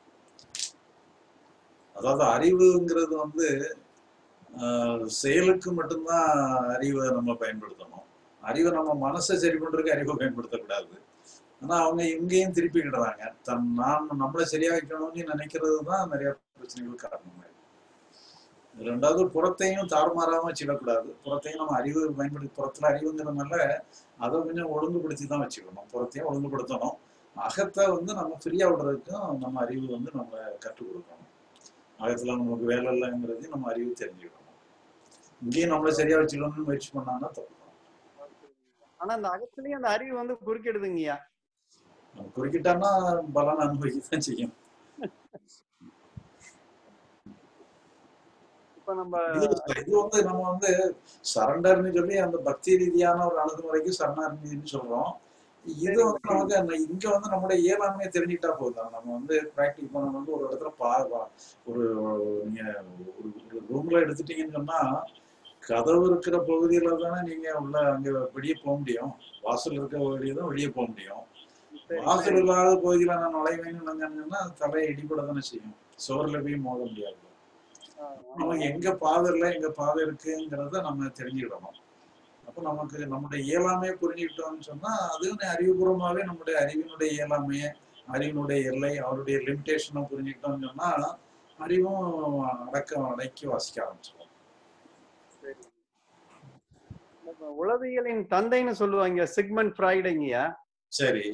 அதாவது அறிவுங்கிறது வந்து ஆஹ் செயலுக்கு மட்டும்தான் அறிவை நம்ம பயன்படுத்தணும் அறிவை நம்ம மனசை சரி பண்றதுக்கு அறிவை பயன்படுத்தக்கூடாது ஆனா அவங்க இங்கேயும் திருப்பிக்கிடுறாங்க தன் நான் நம்மளை சரியா வைக்கணும்னு நினைக்கிறது தான் நிறைய பிரச்சனைகளுக்கு காரணமா இருக்கு ரெண்டாவது புறத்தையும் தாறுமாறாம வச்சிடக்கூடாது புறத்தையும் நம்ம அறிவு பயன்படுத்தி புறத்துல அறிவுங்கிறதுனால அதை கொஞ்சம் ஒழுங்குபடுத்தி தான் வச்சுக்கணும் புறத்தையும் ஒழுங்குபடுத்தணும் அகத்தை வந்து நம்ம ஃப்ரீயா விடுறதுக்கும் நம்ம அறிவு வந்து நம்ம கற்றுக் கொடுக்கணும் அகத்துல நமக்கு வேலை இல்லைங்கிறதையும் நம்ம அறிவு தெரிஞ்சுக்கணும் இங்கேயும் நம்மளை சரியா வச்சுக்கணும்னு முயற்சி பண்ணாங்கன்னா தப்பு தான். ஆனா அந்த அகத்துலயும் அந்த அறிவு வந்து குறுக்கிடுதுங்கய்யா நம்ம குறுக்கிட்டான்னா பலன் அனுபவிக்க தான் செய்யும் இப்ப நம்ம இது இது வந்து நம்ம வந்து சரண்டர்னு சொல்லி அந்த பக்தி ரீதியான ஒரு அணுகுமுறைக்கு சரணார்த்தின்னு சொல்றோம் இது வந்து நமக்கு அந்த இங்க வந்து நம்மளுடைய இயலாமையை தெரிஞ்சுக்கிட்டா போதும் நம்ம வந்து பிராக்டிஸ் பண்ண வந்து ஒரு இடத்துல பா பா- ஒரு நீங்க ஒரு ஒரு ரூம்ல எடுத்துட்டீங்கன்னு சொன்னா கதவு இருக்கிற பகுதியில தானே நீங்க உள்ள அங்க வெளியே போக முடியும் வாசல் இருக்கிற பகுதியில தான் வெளியே போக முடியும் சரி, வாசல் சரி. இல்லாத பகுதியில நான் நுழைவேன்னு நினைஞ்சேன்னா தலையை இடிபட தானே செய்யும் சுவர்ல போய் மோத முடியாது ஆ, நமக்கு எங்க பாதை இல்லை எங்க பாதை இருக்குங்கிறத நம்ம தெரிஞ்சுக்கிடணும் அப்போ நமக்கு நம்முடைய இயலாமையை புரிஞ்சுக்கிட்டோம்னு சொன்னா அதுவும் அறிவுபூர்வமாவே நம்முடைய அறிவினுடைய இயலாமையை அறிவினுடைய எல்லை அவருடைய லிமிடேஷனை புரிஞ்சுக்கிட்டோம்னு சொன்னா அறிவும் அடக்க அடக்கி வாசிக்க ஆரம்பிச்சிடும் சரி. நம்ம உளவியலின் தந்தைன்னு சொல்லுவாங்க சிக்மண்ட் ஃப்ராய்டுங்கய்யா சரி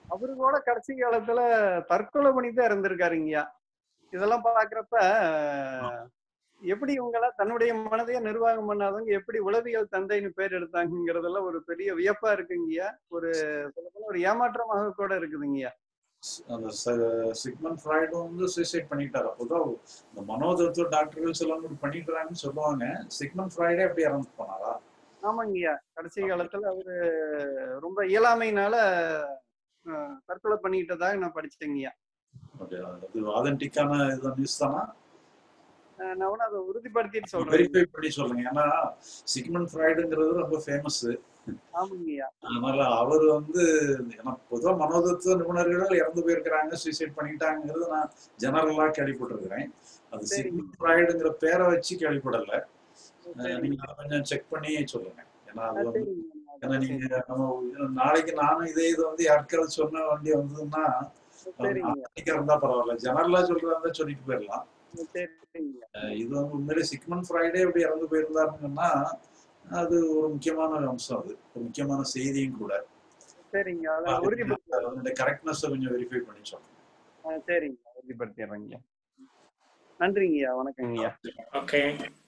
அவரு கூட கடைசி காலத்துல தற்கொலை பண்ணி தான் இருந்திருக்காருங்கய்யா இதெல்லாம் பாக்குறப்ப எப்படி இவங்கெல்லாம் தன்னுடைய மனதையே நிர்வாகம் பண்ணாதவங்க எப்படி உளவியல் தந்தைன்னு பேர் எடுத்தாங்கிறதெல்லாம் ஒரு பெரிய வியப்பா இருக்குங்கய்யா ஒரு சொல்லப்போனா ஒரு ஏமாற்றமாக கூட இருக்குதுங்கய்யா அந்த ச- சிக்மண்ட் ஃப்ராய்டும் வந்து சூசைட் பண்ணிட்டாரு அப்போதான் இந்த மனோதத்துவ டாக்டர்கள் எல்லாம் இப்படி பண்ணிக்கிறாங்கன்னு சொல்லுவாங்க சிக்மண்ட் ஃப்ராய்டே அப்படி இறந்து போனாரா ஆமாங்கய்யா கடைசி காலத்துல அவரு ரொம்ப இயலாமையினால அஹ், தற்கொலை பண்ணிக்கிட்டதாக நான் படிச்சேங்கய்யா அது அது ஆதென்டிக்கான இது நியூஸ் தானா அஹ், நான் ஒன்னும் அதை உறுதிப்படுத்திட்டு சொல்றேன் வெரிஃபை பண்ணி சொல்லுங்க ஏன்னா சிக்மண்ட் ஃப்ராய்டுங்கிறது ரொம்ப ஃபேமஸ் ஆமாங்கய்யா அதனால அவர் வந்து ஏன்னா பொதுவா மனோதத்துவ நிபுணர்கள் இறந்து போயிருக்கிறாங்க சூசைட் பண்ணிட்டாங்கிறது நான் ஜெனரலா கேள்விப்பட்டிருக்கிறேன் அது சரிங்க. சிக்மண்ட் ஃப்ராய்டுங்கிற பேரை வச்சு கேள்விப்படல அஹ் சரிங்க. நீங்க அதை கொஞ்சம் செக் பண்ணி சொல்லுங்க ஏன்னா அது அஹ், வந்து சரிங்க. ஏன்னா நீங்க நம்ம நாளைக்கு நானும் இதே இது வந்து யாருக்காவது சொன்ன வேண்டி வந்ததுன்னா சரிங்க அன்னைக்கு இருந்தா பரவாயில்ல ஜெனரலா சொல்றதா இருந்தா சொல்லிட்டு போயிடலாம் சரிங்க அஹ் இது வந்து உண்மையிலே சிக்மன் ஃப்ரைடே இப்படி இறந்து போயிருந்தாருங்கன்னா அது ஒரு முக்கியமான அம்சம் அது ஒரு முக்கியமான செய்தியும் கூட சரிங்க அதை உறுதிப்படுத்தி அதனுடைய கரெக்ட்னஸ் கொஞ்சம் வெரிஃபை பண்ணி சொல்றேன் அஹ், சரிங்க உறுதிப்படுத்திடுறேங்கய்யா நன்றிங்கய்யா வணக்கங்கய்யா ஓகே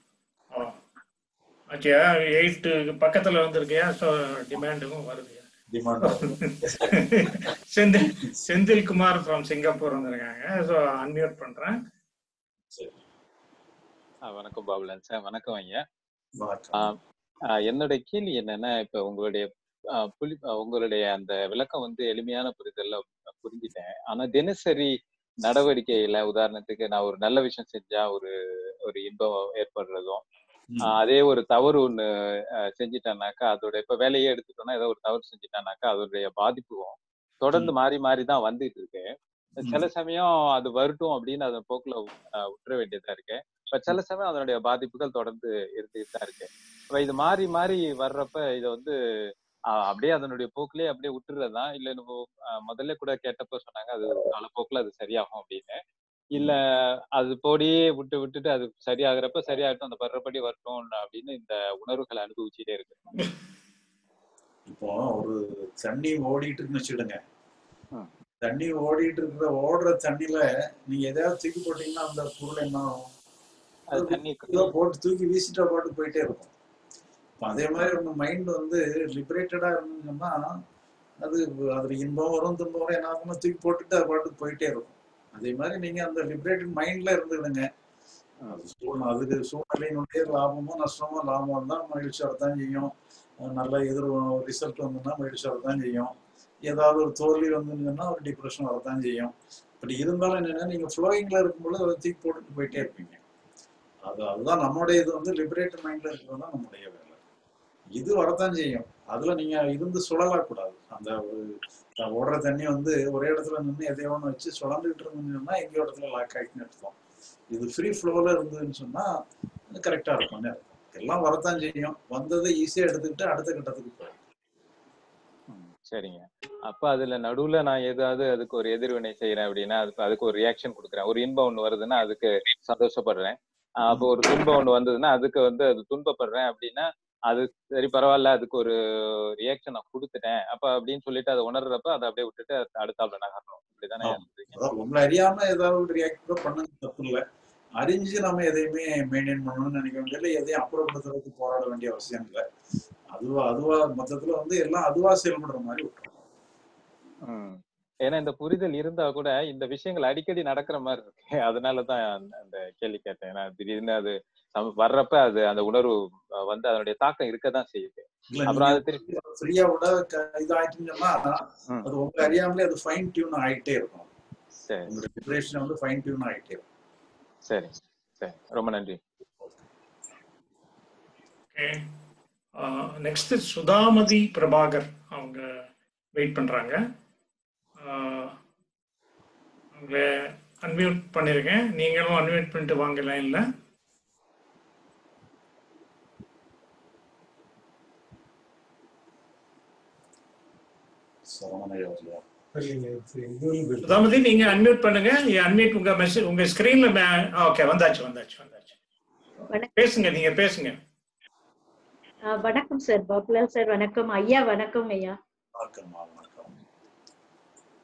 ஓகே எயிட் பக்கத்துல வந்திருக்கியா ஸோ டிமாண்டும் வருது டிமாண்ட் செந்தில் செந்தில் குமார் ஃப்ரம் சிங்கப்பூர் வந்திருக்காங்க ஸோ அன்மியூட் பண்றேன் சரி ஆ, வணக்கம் பாபுலன் சார் வணக்கம் ஐயா வணக்கம் ஆ, ஆ, என்னுடைய கேள்வி என்னன்னா இப்ப உங்களுடைய ஆ, புலி ஆ, உங்களுடைய அந்த விளக்கம் வந்து எளிமையான புரிதல்ல புரிஞ்சிட்டேன் ஆனா தினசரி நடவடிக்கையில உதாரணத்துக்கு நான் ஒரு நல்ல விஷயம் செஞ்சா ஒரு ஒரு இன்பம் ஏற்படுறதும் ஆ, அதே ஒரு தவறு ஒண்ணு ஆ, செஞ்சிட்டானாக்கா அதோட இப்ப வேலையே எடுத்துட்டோம்னா ஏதோ ஒரு தவறு செஞ்சிட்டானாக்கா அதோடைய பாதிப்பும் தொடர்ந்து மாறி மாறி தான் வந்துட்டு இருக்கு சில சமயம் அது வரட்டும் அப்படின்னு அதன் போக்குல ஆ, விட்டுற வேண்டியதா இருக்கு இப்ப சில சமயம் அதனுடைய பாதிப்புகள் தொடர்ந்து இருந்துட்டு தான் இருக்கு இப்ப இது மாறி மாறி வர்றப்ப இதை வந்து ஆஹ் அப்படியே அதனுடைய போக்குலயே அப்படியே விட்டுறதா இல்ல நம்ம ஆஹ் முதல்ல கூட கேட்டப்ப சொன்னாங்க அது காலப்போக்குல அது சரியாகும் அப்படின்னு இல்ல அது போடியே விட்டு விட்டுட்டு அது சரியாகிறப்ப சரியாகட்டும் அந்த வர்றபடி வரட்டும் அப்படின்னு இந்த உணர்வுகளை அனுபவிச்சுட்டே இருக்கு இப்போ ஒரு தண்ணி ஓடிட்டு இருக்குன்னு வச்சுடுங்க ம். தண்ணி ஓடிட்டு இருக்கிற ஓடுற தண்ணியில நீங்க எதையாவது தூக்கி போட்டீங்கன்னா அந்த பொருள் என்ன ஆகும் அது தண்ணி ஏதோ போட்டு தூக்கி வீசிட்டா பாட்டு போயிட்டே இருக்கும் இப்ப அதே மாதிரி உங்க மைண்ட் வந்து லிபரேட்டடா இருந்ததுன்னா அது அதுல இன்பம் வரும் துன்பம் வரும் என்ன ஆகும்னா தூக்கி போட்டுட்டு அது பாட்டு போயிட்டே இருக்கும் அதே மாதிரி நீங்க அந்த லிபரேட்டட் மைண்ட்ல இருந்துடுங்க அது சூழ்நிலை அதுக்கு சூழ்நிலையினுடைய லாபமோ நஷ்டமோ லாபம் வந்தா மகிழ்ச்சி வரத்தான் செய்யும் அஹ் நல்ல எதிர் ரிசல்ட் வந்ததுன்னா மகிழ்ச்சி வரத்தான் செய்யும் ஏதாவது ஒரு தோல்வி வந்துருந்துன்னா ஒரு டிப்ரெஷன் வரத்தான் செய்யும் பட் இருந்தாலும் என்னன்னா நீங்க ஃப்ளோயிங்ல இருக்கும்போது அதை தூக்கி போட்டுட்டு போயிட்டே இருப்பீங்க அது அதுதான் நம்முடைய இது வந்து லிபரேட்டட் மைண்ட்ல இருக்கிறது தான் நம்முடைய வேலை இது வரத்தான் செய்யும் அதுல நீங்க இருந்து சுழலக் கூடாது அந்த ஒரு அஹ் ஓடுற தண்ணி வந்து ஒரே இடத்துல நின்று எதையோ ஒன்று வச்சு சுழந்துட்டு இருந்ததுன்னா எங்கேயோ இடத்துல லாக் ஆகிட்டுன்னு அர்த்தம் இது ஃப்ரீ ஃப்ளோல இருந்ததுன்னு சொன்னா கரெக்டா இருக்கும்னு அர்த்தம் எல்லாம் வரத்தான் செய்யும் வந்ததை ஈஸியா எடுத்துக்கிட்டு அடுத்த கட்டத்துக்கு போயிடும் ம், சரிங்க அப்ப அதுல நடுவுல நான் ஏதாவது அதுக்கு ஒரு எதிர்வினை செய்யறேன் அப்படின்னா அதுக்கு அதுக்கு ஒரு ரியாக்ஷன் கொடுக்குறேன் ஒரு இன்பம் ஒண்ணு வருதுன்னா அதுக்கு சந்தோஷப்படுறேன் ஆஹ் அப்போ ஒரு துன்பம் ஒண்ணு வந்ததுன்னா அதுக்கு வந்து அது துன்பப்படுறேன் அப்படின்னா அது சரி பரவாயில்ல அதுக்கு ஒரு ரியாக்ஷன் நான் கொடுத்துட்டேன் அப்ப அப்படின்னு சொல்லிட்டு அதை உணர்றப்ப அதை அப்படியே விட்டுட்டு அடுத்தாப்புல நகரணும் அப்படிதானே ஆமா. அதாவது உங்களை அறியாம ஏதாவது ஒரு ரியாக்ட் கூட பண்ணுங்க தப்பு இல்லை அறிஞ்சு நம்ம எதையுமே மெயின்டைன் பண்ணணும்னு நினைக்க வேண்டியதில்லை எதையும் அப்புறப்படுத்துறதுக்கு போராட வேண்டிய அவசியம் இல்லை அதுவா அதுவா மொத்தத்துல வந்து எல்லாம் அதுவா செயல்படுற மாதிரி விட்டுரும் ம். ஏன்னா இந்த புரிதல் இருந்தா கூட இந்த விஷயங்கள் அடிக்கடி நடக்கிற மாதிரி இருக்கு அதனாலதான் அந்த- அந்த கேள்வி கேட்டேன் ஏன்னா திடீர்னு அது நம்ம வர்றப்ப அது அந்த உணர்வு அஹ், வந்து அதனுடைய தாக்கம் இருக்கதான் செய்யுது இல்ல அப்புறம் நீங்க அது திருப்பி ஃப்ரீயா விட க- இதாயிட்டீங்கன்னா ம். அது உங்களை அறியாமலே அது ஃபைன் டியூன் ஆயிட்டே இருக்கும் சரி உங்களுடைய டிப்ரெஷன் வந்து ஃபைன் டியூன் ஆயிட்டே இருக்கும் சரி சரி ரொம்ப நன்றி ஓகே நெக்ஸ்ட் சுதாமதி பிரபாகர் அவங்க வெயிட் பண்றாங்க ஆஹ், அவங்கள அன்மியூட் பண்ணிருக்கேன் நீங்களும் அன்மியூட் பண்ணிட்டு வாங்க லைன்ல சரவணையா இல்லையா சுதாமதி நீங்க அன்மியூட் பண்ணுங்க அன்மியூட் உங்க மெசேஜ் உங்க ஸ்கிரீன்ல ஓகே வந்தாச்சு வந்தாச்சு வந்தாச்சு வணக்கம் பேசுங்க நீங்க பேசுங்க ஆ, வணக்கம் சார் பாபுலால் சார் வணக்கம் ஐயா வணக்கம் ஐயா வணக்கம்மா வணக்கம்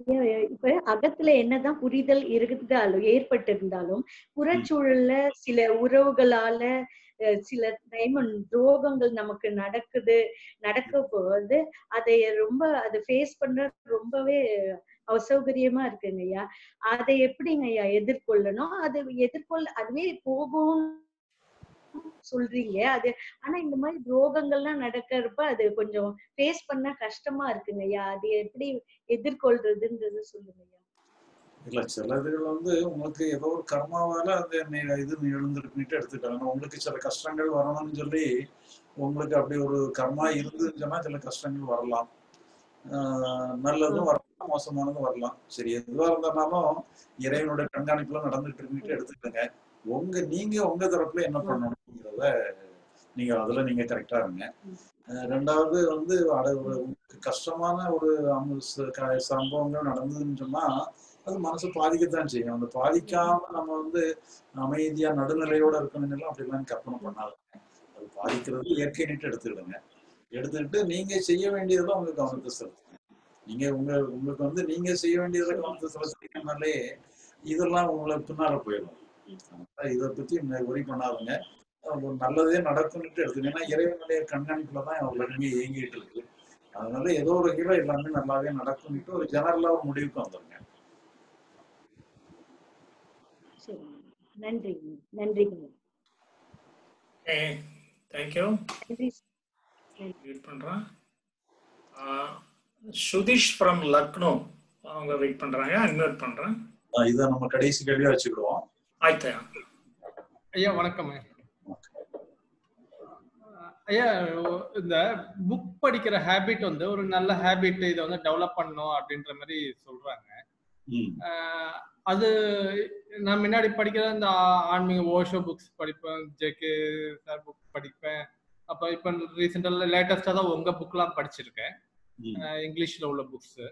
ஐயா, இப்ப அகத்துல என்னதான் புரிதல் இருந்தாலும் ஏற்பட்டிருந்தாலும் புறச்சூழல்ல சில உறவுகளால அஹ், சில டைம் துரோகங்கள் நமக்கு நடக்குது நடக்க போது அதை ரொம்ப அதை ஃபேஸ் பண்ற ரொம்பவே அசௌகரியமா இருக்குங்க ஐயா அதை எப்படிங்க ஐயா எதிர்கொள்ளணும் அது எதிர்கொள்ள அதுவே போகும் சொல்றீங்க அது ஆனா இந்த மாதிரி துரோகங்கள்லாம் நடக்கிறப்ப அது கொஞ்சம் ஃபேஸ் பண்ண கஷ்டமா இருக்குங்க ஐயா அது எப்படி எதிர்கொள்றதுன்றது சொல்லுங்க ஐயா இல்ல சிலதுகள் வந்து உங்களுக்கு ஏதோ ஒரு கர்மாவால அந்த நி- இது எழுந்திருக்குன்னுட்டு எடுத்துக்கலாம் ஆனா உங்களுக்கு சில கஷ்டங்கள் வரணும்னு சொல்லி உங்களுக்கு அப்படி ஒரு கர்மா இருந்துன்னு சொன்னா சில கஷ்டங்கள் வரலாம் ஆஹ் நல்லதும் வரலாம் மோசமானதும் வரலாம் சரி எதுவா இருந்தாலும் இறைவனுடைய கண்காணிப்புல நடந்துட்டு இருக்குன்னுட்டு எடுத்துக்கோங்க உங்க நீங்க உங்க தரப்புல என்ன பண்ணணுங்கிறத நீங்க அதுல நீங்க கரெக்டா இருங்க அஹ் ரெண்டாவது வந்து அட- ஒரு உங்களுக்கு கஷ்டமான ஒரு அமு- ச- க- சம்பவங்கள் நடந்ததுன்னு சொன்னா அது மனசு பாதிக்கத்தான் செய்யும் அந்த பாதிக்காம நம்ம வந்து அமைதியா நடுநிலையோட இருக்கணும்னு அப்படிலாம் கற்பனை பண்ணாதுங்க அது பாதிக்கிறது இயற்கை நீட்டு எடுத்துக்கிடுங்க எடுத்துக்கிட்டு நீங்க செய்ய வேண்டியதுல உங்க கவனத்தை செலுத்துங்க நீங்க உங்க உங்களுக்கு வந்து நீங்க செய்ய வேண்டியதுல கவனத்தை செலுத்தினாலே இதெல்லாம் உங்களை பின்னால போயிடும் அதனால இதை பத்தி ஒரி பண்ணாதுங்க ஒரு நல்லதே நடக்கும்னுட்டு எடுத்துங்க ஏன்னா இறைவனுடைய கண்காணிப்புல தான் உலகமே இயங்கிட்டு இருக்கு அதனால ஏதோ ஒரு வகையில எல்லாமே நல்லாவே நடக்கும்னுட்டு ஒரு ஜெனரலா ஒரு முடிவுக்கு வந்துருங்க சரி நன்றிங்க நன்றிங்க ஓகே தேங்க்யூ நன்றி வெயிட் பண்றேன் சுதிஷ் ஃப்ரம் லக்னோ அவங்க வெயிட் பண்றாங்க அன்மியூட் பண்றேன் ஆஹ் இதை நம்ம கடைசி கேள்வியா வச்சுக்கிடுவோம் ஆயிட்டா ஐயா வணக்கம் ஐயா ஒ- இந்த புக் படிக்கிற ஹேபிட் வந்து ஒரு நல்ல ஹேபிட் இதை வந்து டெவலப் பண்ணணும் அப்படின்ற மாதிரி சொல்றாங்க ம். ஆஹ் அது நான் முன்னாடி படிக்கிற இந்த ஆ- ஆன்மீக ஓஷோ புக்ஸ் படிப்பேன் ஜேகே சார் புக் படிப்பேன் அப்போ இப்போ ரீசெண்டாக லேட்டஸ்டாக தான் உங்க புக்லாம் படிச்சிருக்கேன் ம். ஆஹ் இங்கிலீஷ்ல உள்ள புக்ஸ்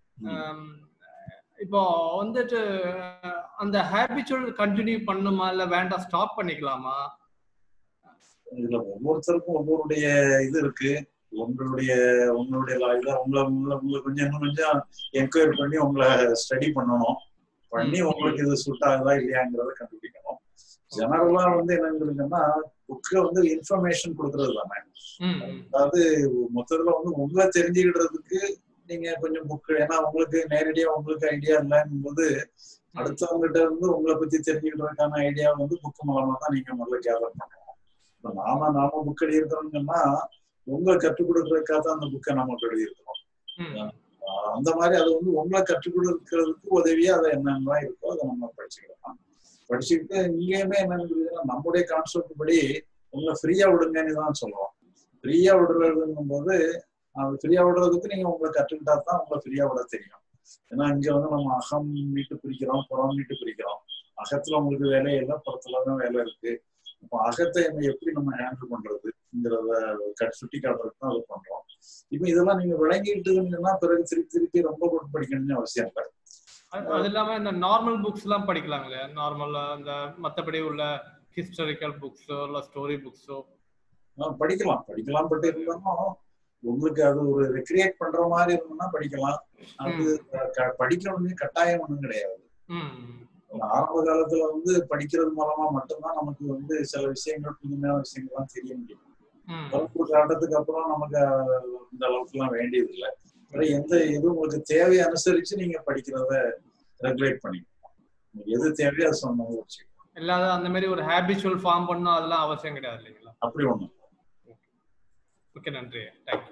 இப்போ வந்துட்டு அந்த ஹேபிச்சுவல் கண்டினியூ பண்ணுமா இல்ல வேண்டாம் ஸ்டாப் பண்ணிக்கலாமா இதுல ஒவ்வொருத்தருக்கும் ஒவ்வொருடைய இது இருக்கு உங்களுடைய உங்களுடைய இதுல உங்களை உங்களை உங்களை கொஞ்சம் இன்னும் கொஞ்சம் என்கொயரி பண்ணி உங்களை ஸ்டடி பண்ணணும் பண்ணி உங்களுக்கு இது சூட் ஆகுதா இல்லையாங்கிறத கண்டுபிடிக்கணும் ஜெனரலா வந்து என்னங்கிறதுன்னா புக்கு வந்து இன்ஃபர்மேஷன் கொடுக்கறது தானே ம், ம். அதாவது மொத்தத்துல வந்து உங்களை தெரிஞ்சுக்கிடுறதுக்கு நீங்க கொஞ்சம் புக்கு ஏன்னா உங்களுக்கு நேரடியா உங்களுக்கு ஐடியா இல்லைங்கும் போது அடுத்தவங்ககிட்ட இருந்து உங்களை பத்தி தெரிஞ்சுக்கிறதுக்கான ஐடியா வந்து புக்கு மூலமா தான் நீங்க முதல்ல கேதர் பண்ணணும் இப்ப நாம நாம புக் எழுதியிருக்கிறோம்னா உங்களை கற்றுக் கொடுக்கறதுக்காக தான் அந்த புக்கை நாம எழுதியிருக்கிறோம் ம். ஆஹ் அந்த மாதிரி அது வந்து உங்களை கற்றுக் கொடுக்கறதுக்கு உதவியா அதை என்னென்னலாம் இருக்கோ அதை நம்ம படிச்சுக்கலாம் படிச்சுக்கிட்டு இங்கேயுமே என்னன்னு நம்முடைய கான்செப்ட் படி உங்களை ஃப்ரீயா விடுங்கன்னு தான் சொல்லுவோம் ஃப்ரீயா விடுறதுங்கும் போது அது ஃப்ரீயா விடுறதுக்கு நீங்க உங்களை கற்றுக்கிட்டா தான் உங்களை ஃப்ரீயா விட தெரியும் ஏன்னா இங்க வந்து நம்ம அகம் நீட்டு பிரிக்கிறோம் புறம் நீட்டு பிரிக்கிறோம் அகத்துல உங்களுக்கு வேலை இல்லை புறத்துல தான் வேலை இருக்கு இப்போ அகத்தை நம்ம எப்படி நம்ம ஹேண்டில் பண்றதுங்கிறத கட் சுட்டி காட்டுறதுக்கு தான் அது பண்றோம் இப்போ இதெல்லாம் நீங்க விளங்கிட்டுங்கன்னா பிறகு திருப்பி திருப்பி ரொம்ப போட்டு படிக்கணும்னு அவசியம் இல்லை அது அது இல்லாம இந்த நார்மல் புக்ஸ் எல்லாம் படிக்கலாம் இல்லையா நார்மலா இந்த மத்தபடி உள்ள ஹிஸ்டாரிக்கல் புக்ஸோ இல்ல ஸ்டோரி புக்ஸோ ஆஹ் படிக்கலாம் படிக்கலாம் பட் இருந்தாலும் உங்களுக்கு அது ஒரு ரெக்ரியேட் பண்ற மாதிரி இருந்ததுன்னா படிக்கலாம் அது க- படிக்கணும்னு கட்டாயம் ஒண்ணும் கிடையாது ஆரம்ப காலத்துல வந்து படிக்கிறது மூலமா மட்டும்தான் நமக்கு வந்து சில விஷயங்கள் புதுமையான விஷயங்கள்லாம் தெரிய முடியும் ஒரு காலத்துக்கு அப்புறம் நமக்கு அஹ், இந்த அளவுக்கு எல்லாம் வேண்டியது இல்லை அப்புறம் எந்த எது உங்களுக்கு தேவையை அனுசரிச்சு நீங்க படிக்கிறத ரெகுலேட் பண்ணிக்கணும் உங்களுக்கு எது தேவையோ அது சொன்ன வச்சுக்கணும் இல்லாத அந்த மாதிரி ஒரு ஹேபிச்சுவல் ஃபார்ம் பண்ணணும் அதெல்லாம் அவசியம் கிடையாது இல்லைங்களா அப்படி ஒண்ணும் ஓகே நன்றி தேங்க்யூ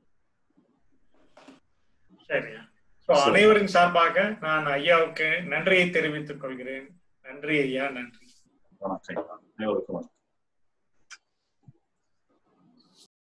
சரியா ஸோ அனைவரின் சார்பாக நான் ஐயாவுக்கு நன்றியை தெரிவித்துக் கொள்கிறேன் நன்றி ஐயா நன்றி வணக்கம் அனைவருக்கும் வணக்கம்